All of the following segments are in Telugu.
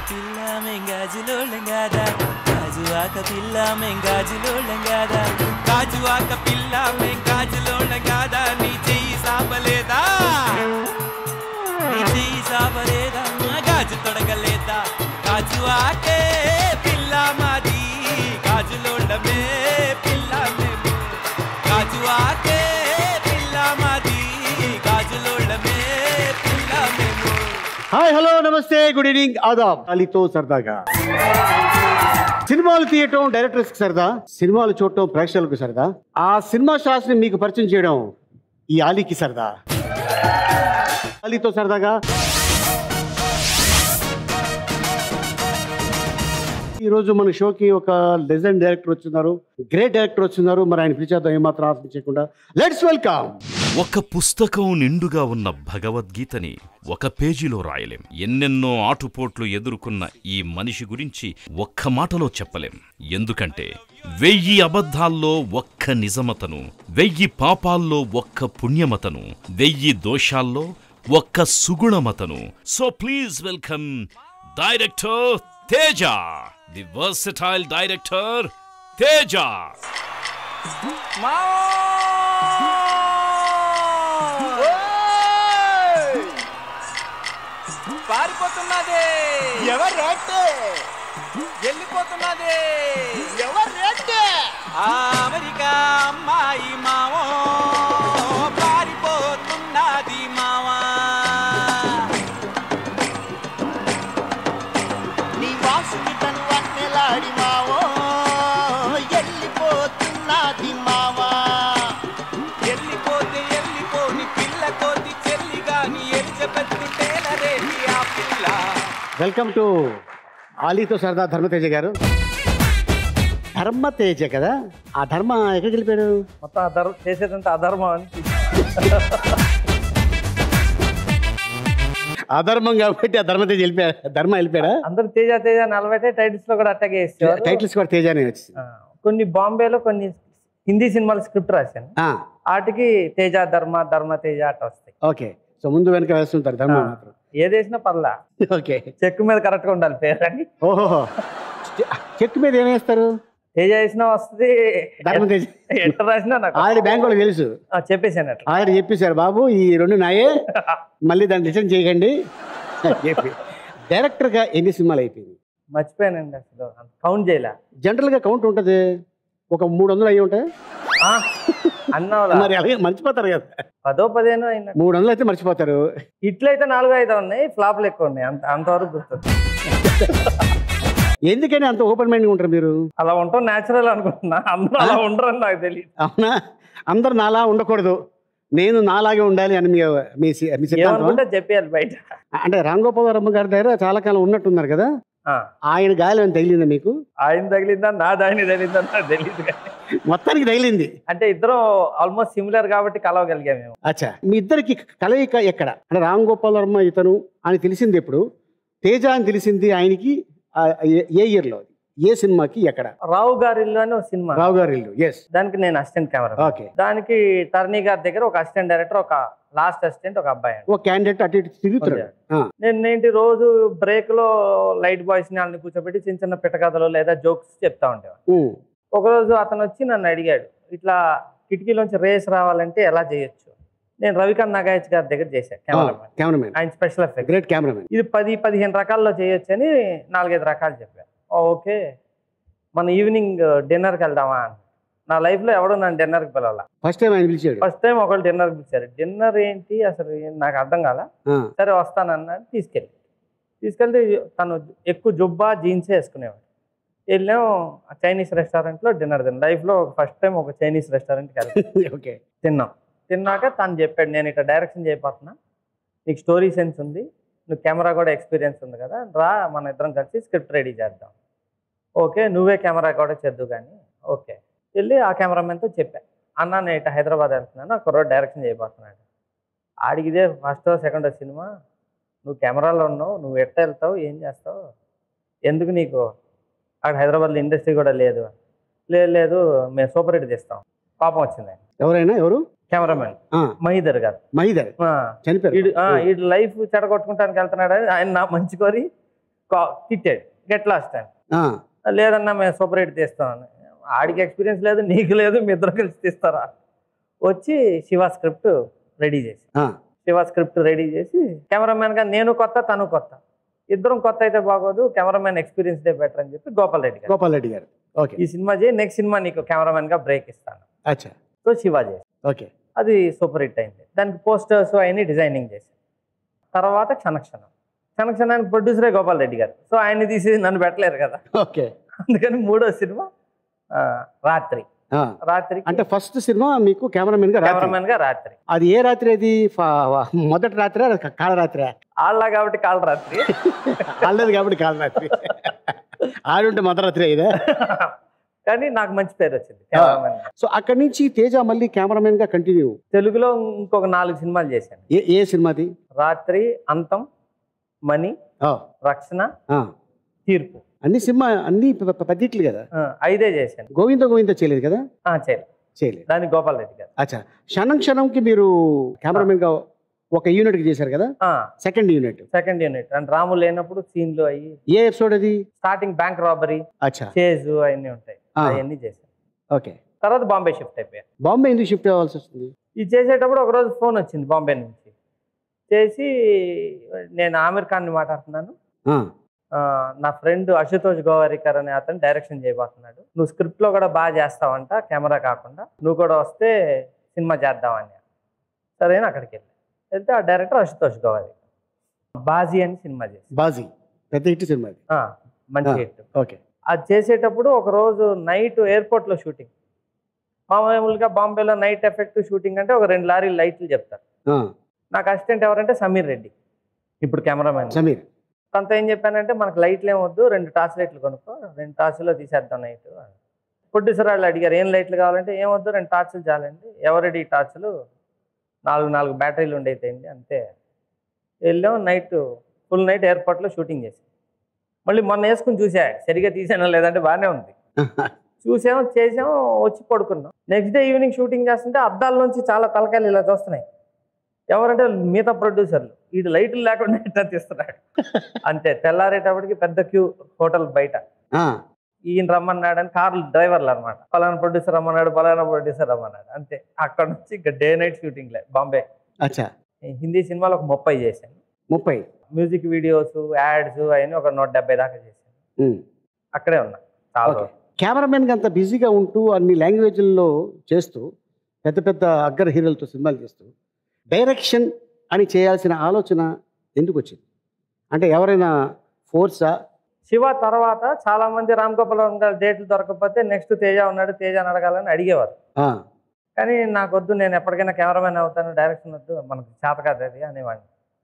పిల్ల మెంగాజులోళ్ళం కాదా గాజువాక పిల్ల మెంగాజులోళ్ళం కాదా గాజువాక పిల్ల మెంగాజులోళ్ళం కాదా నీ చెయ్యి సాపలేదా నీ చెయ్యి సాపలేదా గాజు తొడగలేదా గాజువాకే పిల్ల మాది గాజులోళ్ళమే పిల్ల మేము గాజువాకే పిల్ల మాది గాజులోళ్ళమే పిల్ల మేము హాయ్ హలో నమస్తే గుడ్ ఈవినింగ్ ఆదాబ్ అలీతో సరదాగా సినిమాలు తీయటం డైరెక్టర్స్ సరదా సినిమాలు చూడటం ప్రేక్షకులకు సరదా ఆ సినిమా శాస్త్రం మీకు పరిచయం చేయడం ఈ ఆలీకి సరదా ఆలీతో సరదాగా ఈ రోజు మన షోకి ఒక లెజెండ్ డైరెక్టర్ వచ్చినారు గ్రేట్ డైరెక్టర్ వచ్చినారు మరి ఆయన పిలిచేద్దాం ఏమాత్రం ఆశించకుండా లెట్స్ వెల్కమ్ ఒక పుస్తకం నిండుగా ఉన్న భగవద్గీతని ఒక పేజీలో రాయలేం ఎన్నెన్నో ఆటుపోట్లు ఎదుర్కొన్న ఈ మనిషి గురించి ఒక్క మాటలో చెప్పలేం ఎందుకంటే వెయ్యి అబద్ధాల్లో ఒక్క నిజమతను వెయ్యి పాపాల్లో ఒక్క పుణ్యమతను వెయ్యి దోషాల్లో ఒక్క సుగుణమతను so please welcome director Teja the versatile director Teja పారిపోతున్నది ఎవరంటే వెళ్ళిపోతున్నది ఎవరంటే ఆ అమెరికా అమ్మాయి మావో పారిపోతున్నది మావా నీ వాసుకి తను వన్నెలాడి మావో వెళ్ళిపోతున్నది మావా వెళ్ళిపోతే వెళ్ళిపోని పిల్ల కోతి చెల్లి గాని ఎలిజబెత్ టేలరేది ఆ పిల్ల వెల్కమ్ టు ఆలీతో సరదా ధర్మతేజ గారు ధర్మతేజ కదా ఆ ధర్మ ఎక్కడికి వెళ్ళిపోయాడు మొత్తం అధర్మ చేసేదంతా అధర్మం అని అధర్మం కాబట్టి ఆ ధర్మతేజ వెళ్ళిపోయాడు ధర్మ వెళ్ళిపోయాడా అందరూ తేజ తేజ నలభై టైటిల్స్ లో కూడా అట్టాగే వేసేవారు టైటిల్స్ కూడా తేజానే వచ్చింది ఆ, కొన్ని బాంబేలో కొన్ని హిందీ సినిమాల స్క్రిప్ట్ రాశాను ఆ, వాటికి తేజ ధర్మ ధర్మ తేజ అట్ట వస్తాయి ఓకే సో ముందు వెనక వేస్తుంటారు ధర్మ ఆ. మాత్రం ఏది వేసినా పర్లా ఓకే చెక్ మీద కరెక్ట్ గా ఉండాలి పేరు అని ఓహో చెక్ మీద ఏం వేస్తారు తేజ వేసినా వస్తుంది ధర్మతేజ ఎట్ట రాసినా నాకు ఆల్రెడీ బ్యాంక్ వాళ్ళకి తెలుసు ఆ, చెప్పేశాను అట్లా ఆల్రెడీ చెప్పేశారు బాబు ఈ రెండు నాయే మళ్ళీ దాన్ని రిటర్న్ చేయకండి అని చెప్పి డైరెక్టర్గా ఎన్ని సినిమాలు అయిపోయింది మర్చిపోయానండి అసలు కౌంట్ చేయలే జనరల్గా కౌంట్ ఉంటుంది ఒక మూడు వందలు అయ్యి ఉంటాయి ఆ, అన్నవలా మరి అలాగే మర్చిపోతారు కదా పదో పదిహేను అయినా మూడు వందలు అయితే మర్చిపోతారు ఇట్లయితే నాలుగు ఐదు ఉన్నాయి ఫ్లాప్లు ఎక్కువ ఉన్నాయి అంత అంతవరకు గుర్తుంది ఎందుకని అంత ఓపెన్ మైండ్గా ఉంటారు మీరు అలా ఉంటాం న్యాచురల్ అనుకుంటున్నా అందరూ అలా ఉండరని నాకు తెలియదు అవునా అందరు నాలా ఉండకూడదు నేను నాలాగే ఉండాలి అని మీ మీ సి- మీ సిద్ధాంతం ఏమనుకుంటే చెప్పేయాలి బయట అంటే రాంగోపాలరామ గారి దగ్గర చాలా కాలం ఉన్నట్టున్నారు కదా ఆ, ఆయన గాలి అని తగిలిందా మీకు ఆయన తగిలిందా నా దాని తగిలిందా నాకు తెలియదు కానీ మొత్తానికి తగిలింది అంటే ఇద్దరం ఆల్మోస్ట్ సిమిలర్ కాబట్టి కలవగలిగాం మేము అచ్చా మీ ఇద్దరికి కలయిక ఎక్కడ అంటే రామ్ గోపాల్ వర్మ ఇతను అని తెలిసింది ఎప్పుడు తేజ అని తెలిసింది ఆయనకి ఆ, ఏ- ఏ ఇయర్లో ఏ సినిమాకి ఎక్కడ రావు గారిల్లు అని ఒక సినిమా రావు గారి ఇల్లు ఎస్ దానికి నేను అసిస్టెంట్ కెమెరా ఓకే దానికి టర్నీ గారి దగ్గర ఒక అసిస్టెంట్ డైరెక్టర్ ఒక లాస్ట్ అసిస్టెంట్ ఒక అబ్బాయి అండి. ఓ క్యాండిడేట్ అటు ఇటు తిరుగుతున్నాడు ఆ, నేను ఏంటి రోజు బ్రేక్ లో లైట్ బాయ్స్ ని వాళ్ళని కూర్చోబెట్టి చిన్న చిన్న పిట్టకథలు లేదా జోక్స్ చెప్తా ఉండేవాడు ఉమ్, ఒకరోజు అతను వచ్చి నన్ను అడిగాడు ఇట్లా కిటికీలోంచి రేస్ రావాలంటే ఎలా చేయొచ్చు నేను రవికాంత్ నాగాయచ్ గారి దగ్గర చేశాను కెమెరామెన్ కెమెరామెన్ ఆయన స్పెషల్ ఎఫెక్ట్ గ్రేట్ కెమెరామెన్ ఇది పది పదిహేను రకాల్లో చేయొచ్చు అని నాలుగైదు రకాలు చెప్పాను "ఓ, ఓకే మన ఈవినింగ్ డిన్నర్కి వెళ్దామా అని నా లైఫ్లో ఎవడో నన్ను డిన్నర్కి పిలవాల ఫస్ట్ టైం ఆయన పిలిచాడు ఫస్ట్ టైం ఒకళ్ళు డిన్నర్కి పిలిచారు డిన్నర్ ఏంటి అసలు ఏం నాకు అర్థం కాల ఆ, సరే వస్తానన్నాడు తీసుకెళ్ళి తీసుకెళ్తే తను ఎక్కువ జుబ్బా జీన్సే వేసుకునేవాడు వెళ్ళాం చైనీస్ రెస్టారెంట్లో డిన్నర్ తిన్నాం లైఫ్లో ఫస్ట్ టైం ఒక చైనీస్ రెస్టారెంట్కి వెళ్ళాం ఓకే తిన్నాం తిన్నాక తను చెప్పాడు నేను ఇట్లా డైరెక్షన్ చేయబోతున్నా నీకు స్టోరీ సెన్స్ ఉంది నువ్వు కెమెరా కూడా ఎక్స్పీరియన్స్ ఉంది కదా రా మన ఇద్దరం కలిసి స్క్రిప్ట్ రెడీ చేద్దాం ఓకే నువ్వే కెమెరా కూడా చేద్దు కానీ ఓకే వెళ్ళి ఆ కెమెరామెన్తో చెప్పా అన్న నేను ఇట్లా హైదరాబాద్ వెళ్తున్నాను ఒక రోజు డైరెక్షన్ చేయబోతున్నాడు ఆడికిదే ఫస్ట్ సెకండ్ సినిమా నువ్వు కెమెరాలో ఉన్నావు నువ్వు ఎట్ట వెళ్తావు ఏం చేస్తావు ఎందుకు నీకు అక్కడ హైదరాబాద్లో ఇండస్ట్రీ కూడా లేదు లేదు లేదు మేము సూపర్ హిట్ తీస్తాం పాపం వచ్చింది ఆయన ఎవరైనా ఎవరు కెమెరామెన్ ఆ, మహిదర్ గారు మహిదర్ ఆ, చనిపోయారు ఈడు ఆ, ఈడు లైఫ్ చెడగొట్టుకుంటానికి వెళ్తున్నాడు అని ఆయన నా మంచి కోరి కా- తిట్టాడు గెట్ లాస్ట్ అని ఆ, లేదన్నా మేము సూపర్ హిట్ తీస్తామని ఆడికి ఎక్స్పీరియన్స్ లేదు నీకు లేదు మీ ఇద్దరు కలిసి తీస్తారా వచ్చి శివ స్క్రిప్ట్ రెడీ చేసి ఆ, శివ స్క్రిప్ట్ రెడీ చేసి కెమెరామెన్ గా నేను కొత్త తను కొత్త ఇద్దరం కొత్త అయితే బాగోదు కెమెరామెన్ ఎక్స్పీరియన్స్ డే బెటర్ అని చెప్పి గోపాల్ రెడ్డి గారు గోపాల్ రెడ్డి గారు ఓకే ఈ సినిమా చేయి నెక్స్ట్ సినిమా నీకు కెమెరామెన్ గా బ్రేక్ ఇస్తాను అచ్చా సో శివ చేసి ఓకే అది సూపర్ హిట్ అయింది దానికి పోస్టర్స్ అవన్నీ డిజైనింగ్ చేసి తర్వాత క్షణక్షణం క్షణక్షణానికి ప్రొడ్యూసరే గోపాల్ రెడ్డి గారు సో ఆయన్ని తీసి నన్ను పెట్టలేరు కదా ఓకే అందుకని మూడో సినిమా ఆ, రాత్రి ఆ, రాత్రి అంటే ఫస్ట్ సినిమా మీకు కెమెరామెన్ గా రాత్రి కెమెరామెన్ గా రాత్రి అది ఏ రాత్రి అది ఫ- మొదటి రాత్రి కాల రాత్రి ఆళ్ళ కాబట్టి కాళ్ళ రాత్రి ఆడలేదు కాబట్టి కాల రాత్రి ఆడుంటే మొదటి రాత్రి ఇదే కానీ నాకు మంచి పేరు వచ్చింది కెమెరామెన్ గా. సో అక్కడి నుంచి తేజ మళ్ళీ కెమెరామెన్ గా కంటిన్యూ తెలుగులో ఇంకొక నాలుగు సినిమాలు చేశాను ఏ ఏ సినిమాది రాత్రి అంతం మణి ఆ, రక్షణ ఆ. తీర్పు అన్ని సినిమా అన్ని పె- పె- పెద్ద హిట్లు కదా ఆ, ఐదే చేశాను గోవింద గోవింద చేయలేదు కదా ఆ, చేయలేదు చేయలేదు దానికి గోపాల్ రెడ్డి గారు అచ్చా క్షణం క్షణంకి మీరు కెమెరామెన్ గా ఒక యూనిట్ కి చేశారు కదా సెకండ్ యూనిట్ సెకండ్ యూనిట్ అంటే రాము లేనప్పుడు సీన్లు అయ్యి ఏ ఎపిసోడ్ అది స్టార్టింగ్ బ్యాంక్ రాబరీ అచ్చా చేజ్ అవన్నీ ఉంటాయి ఆ. అవన్నీ చేశాను ఓకే తర్వాత బాంబే షిఫ్ట్ అయిపోయాను బాంబే ఎందుకు షిఫ్ట్ అవ్వాల్సి వస్తుంది ఇది చేసేటప్పుడు ఒకరోజు ఫోన్ వచ్చింది బాంబే నుంచి చేసి నేను ఆమిర్ ఖాన్ని మాట్లాడుతున్నాను ఆ, ఆ, నా ఫ్రెండ్ అశుతోష్ గోవారికర్ అనే అతను డైరెక్షన్ చేయబోతున్నాడు నువ్వు స్క్రిప్ట్లో కూడా బాగా చేస్తావంట కెమెరా కాకుండా నువ్వు కూడా వస్తే సినిమా చేద్దామని సరే అని అక్కడికి వెళ్ళి వెళ్తే ఆ డైరెక్టర్ అశుతోష్ గోవారికర్ బాజీ అని సినిమా చేసి బాజీ పెద్ద హిట్ సినిమా అది ఆ, మంచి ఆ. హిట్ ఓకే అది చేసేటప్పుడు ఒకరోజు నైట్ ఎయిర్పోర్ట్లో షూటింగ్ మామూలుగా బాంబేలో నైట్ ఎఫెక్ట్ షూటింగ్ అంటే ఒక రెండు లారీలు లైట్లు చెప్తారు ఆ, నాకు అసిస్టెంట్ ఎవరంటే సమీర్ రెడ్డి ఇప్పుడు కెమెరామెన్ సమీర్ తనతో ఏం చెప్పానంటే మనకు లైట్లు ఏమొద్దు రెండు టార్చ్ లైట్లు కొనుక్కో రెండు టార్చ్లో తీసేద్దాం నైట్ ప్రొడ్యూసర్ వాళ్ళు అడిగారు ఏం లైట్లు కావాలంటే ఏమొద్దు రెండు టార్చ్లు చాలండి ఎవరెడీ టార్చ్లు నాలుగు నాలుగు బ్యాటరీలు ఉండేదండి అంతే వెళ్ళాం నైట్ ఫుల్ నైట్ ఎయిర్పోర్ట్లో షూటింగ్ చేసాం మళ్ళీ మొన్న వేసుకుని చూసా సరిగా తీసానో లేదంటే బాగానే ఉంది చూసాము చేసాము వచ్చి పడుకున్నాం నెక్స్ట్ డే ఈవినింగ్ షూటింగ్ చేస్తుంటే అద్దాల నుంచి చాలా తలకాయలు ఇలా చూస్తున్నాయి ఎవరంటే మిగతా ప్రొడ్యూసర్లు వీడు లైట్లు లేకుండా ఎట్లా తీస్తున్నాడు అంతే తెల్లారేటప్పటికి పెద్ద క్యూ హోటల్ బయట ఆ, ఈయన రమ్మన్నాడు అని కార్లు డ్రైవర్లు అనమాట పలానా ప్రొడ్యూసర్ రమ్మన్నాడు పలానా ప్రొడ్యూసర్ రమ్మన్నాడు అంతే అక్కడ నుంచి ఇంకా డే నైట్ షూటింగ్ లే బాంబే అచ్చా ఈ హిందీ సినిమాలు ఒక ముప్పై చేశాను ముప్పై మ్యూజిక్ వీడియోస్ యాడ్స్ అవన్నీ ఒక నూట డెబ్బై దాకా చేశాను ఉమ్, అక్కడే ఉన్నా చాలా ఓకే రోజులు. కెమెరామెన్గా అంత బిజీగా ఉంటూ అన్ని లాంగ్వేజ్ల్లో చేస్తూ పెద్ద పెద్ద అగ్గర హీరోలతో సినిమాలు చేస్తూ డైరెక్షన్ అని చేయాల్సిన ఆలోచన ఎందుకు వచ్చింది అంటే ఎవరైనా ఫోర్సా శివ తర్వాత చాలా మంది రామ్ గోపాల్ వర్మ గారి డేట్లు దొరకకపోతే నెక్స్ట్ తేజ ఉన్నాడు తేజ అని అడగాలని అడిగేవారు ఆ, కానీ నాకు వద్దు నేను ఎప్పటికైనా కెమెరామెన్ అవుతాను డైరెక్షన్ వద్దు మనకు చేత కాదు అది అనేవాడిని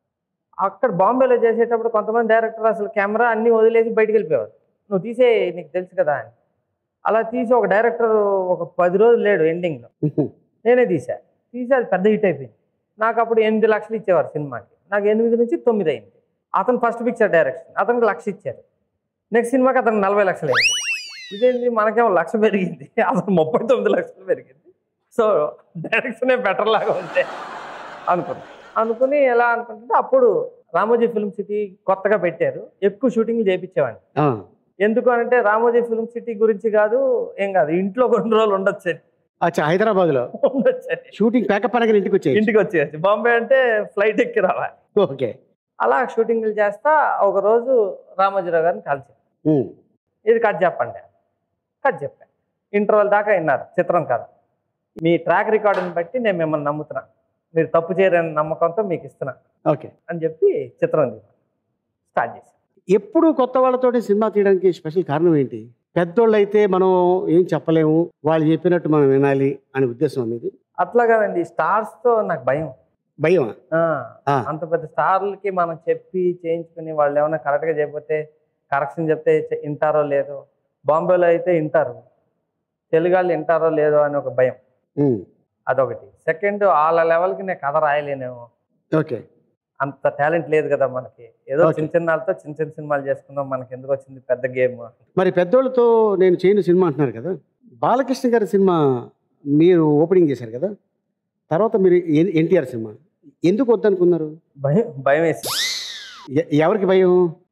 అక్కడ బాంబేలో చేసేటప్పుడు కొంతమంది డైరెక్టర్ అసలు కెమెరా అన్ని వదిలేసి బయటికి వెళ్ళిపోయేవారు నువ్వు తీసే నీకు తెలుసు కదా అని అలా తీసి ఒక డైరెక్టర్ ఒక పది రోజులు లేడు ఎండింగ్లో ఉహు, నేనే తీసా తీసి అది పెద్ద హిట్ అయిపోయింది నాకు అప్పుడు ఎనిమిది లక్షలు ఇచ్చేవారు సినిమాకి నాకు ఎనిమిది నుంచి తొమ్మిది అయింది అతను ఫస్ట్ పిక్చర్ డైరెక్షన్ అతనికి లక్ష ఇచ్చారు నెక్స్ట్ సినిమాకి అతనికి నలభై లక్షలు అయింది ఇదేంటి మనకేమో లక్ష పెరిగింది అతను ముప్పై తొమ్మిది లక్షలు పెరిగింది సో డైరెక్షనే బెటర్ లాగా ఉంటే అనుకున్నా అనుకుని ఎలా అనుకుంటుంటే అప్పుడు రామోజీ ఫిల్మ్ సిటీ కొత్తగా పెట్టారు ఎక్కువ షూటింగ్లు చేయించేవాడిని ఆ, ఎందుకు అంటే రామోజీ ఫిల్మ్ సిటీ గురించి కాదు ఏం కాదు ఇంట్లో కొన్ని రోజులు ఉండొచ్చు అచ్చా హైదరాబాద్లో ఉండొచ్చు షూటింగ్ ప్యాకప్ అనగానే ఇంటికి వచ్చేది ఇంటికి వచ్చేసి బాంబే అంటే ఫ్లైట్ ఎక్కి రావాలి ఓకే అలా షూటింగ్లు చేస్తా ఒక రోజు రామోజీరావు గారిని కలిసి ఉమ్, ఇది కట్ చెప్పండి కట్ చెప్పాను ఇంటర్వెల్ దాకా విన్నారు చిత్రం కాదు మీ ట్రాక్ రికార్డుని బట్టి నేను మిమ్మల్ని నమ్ముతున్నా మీరు తప్పు చేయరని నమ్మకంతో మీకు ఇస్తున్నా ఓకే అని చెప్పి చిత్రం తీశాను. స్టార్ట్ చేశాను ఎప్పుడు కొత్త వాళ్ళతోటి సినిమా తీయడానికి స్పెషల్ కారణం ఏంటి పెద్దోళ్ళు అయితే మనం ఏం చెప్పలేము వాళ్ళు చెప్పినట్టు మనం వినాలి అనే ఉద్దేశం అనేది అట్లాగానండి స్టార్స్తో నాకు భయం భయం ఆ, ఆ. అంత పెద్ద స్టార్లకి మనం చెప్పి చేయించుకుని వాళ్ళు ఏమైనా కరెక్ట్గా చెప్పితే కరెక్షన్ చెప్తే చె- వింటారో లేదో బాంబేలో అయితే వింటారు తెలుగు వాళ్ళు వింటారో లేదో అని ఒక భయం ఉమ్, అదొకటి సెకండ్ వాళ్ళ లెవెల్కి నేను కథ రాయలేనేమో ఓకే అంత టాలెంట్ లేదు కదా మనకి ఏదో Okay. చిన్న చిన్న వాళ్ళతో చిన్న చిన్న సినిమాలు చేసుకుందాం మనకి ఎందుకు వచ్చింది పెద్ద గేమ్ మరి పెద్దోళ్ళతో నేను చేయను సినిమా అంటున్నారు కదా బాలకృష్ణ గారి సినిమా మీరు ఓపెనింగ్ చేశారు కదా తర్వాత మీరు ఎన్- ఎన్టీఆర్ సినిమా ఎందుకు వద్దనుకున్నారు భయం భయం వేసి ఎ- ఎవరికి భయం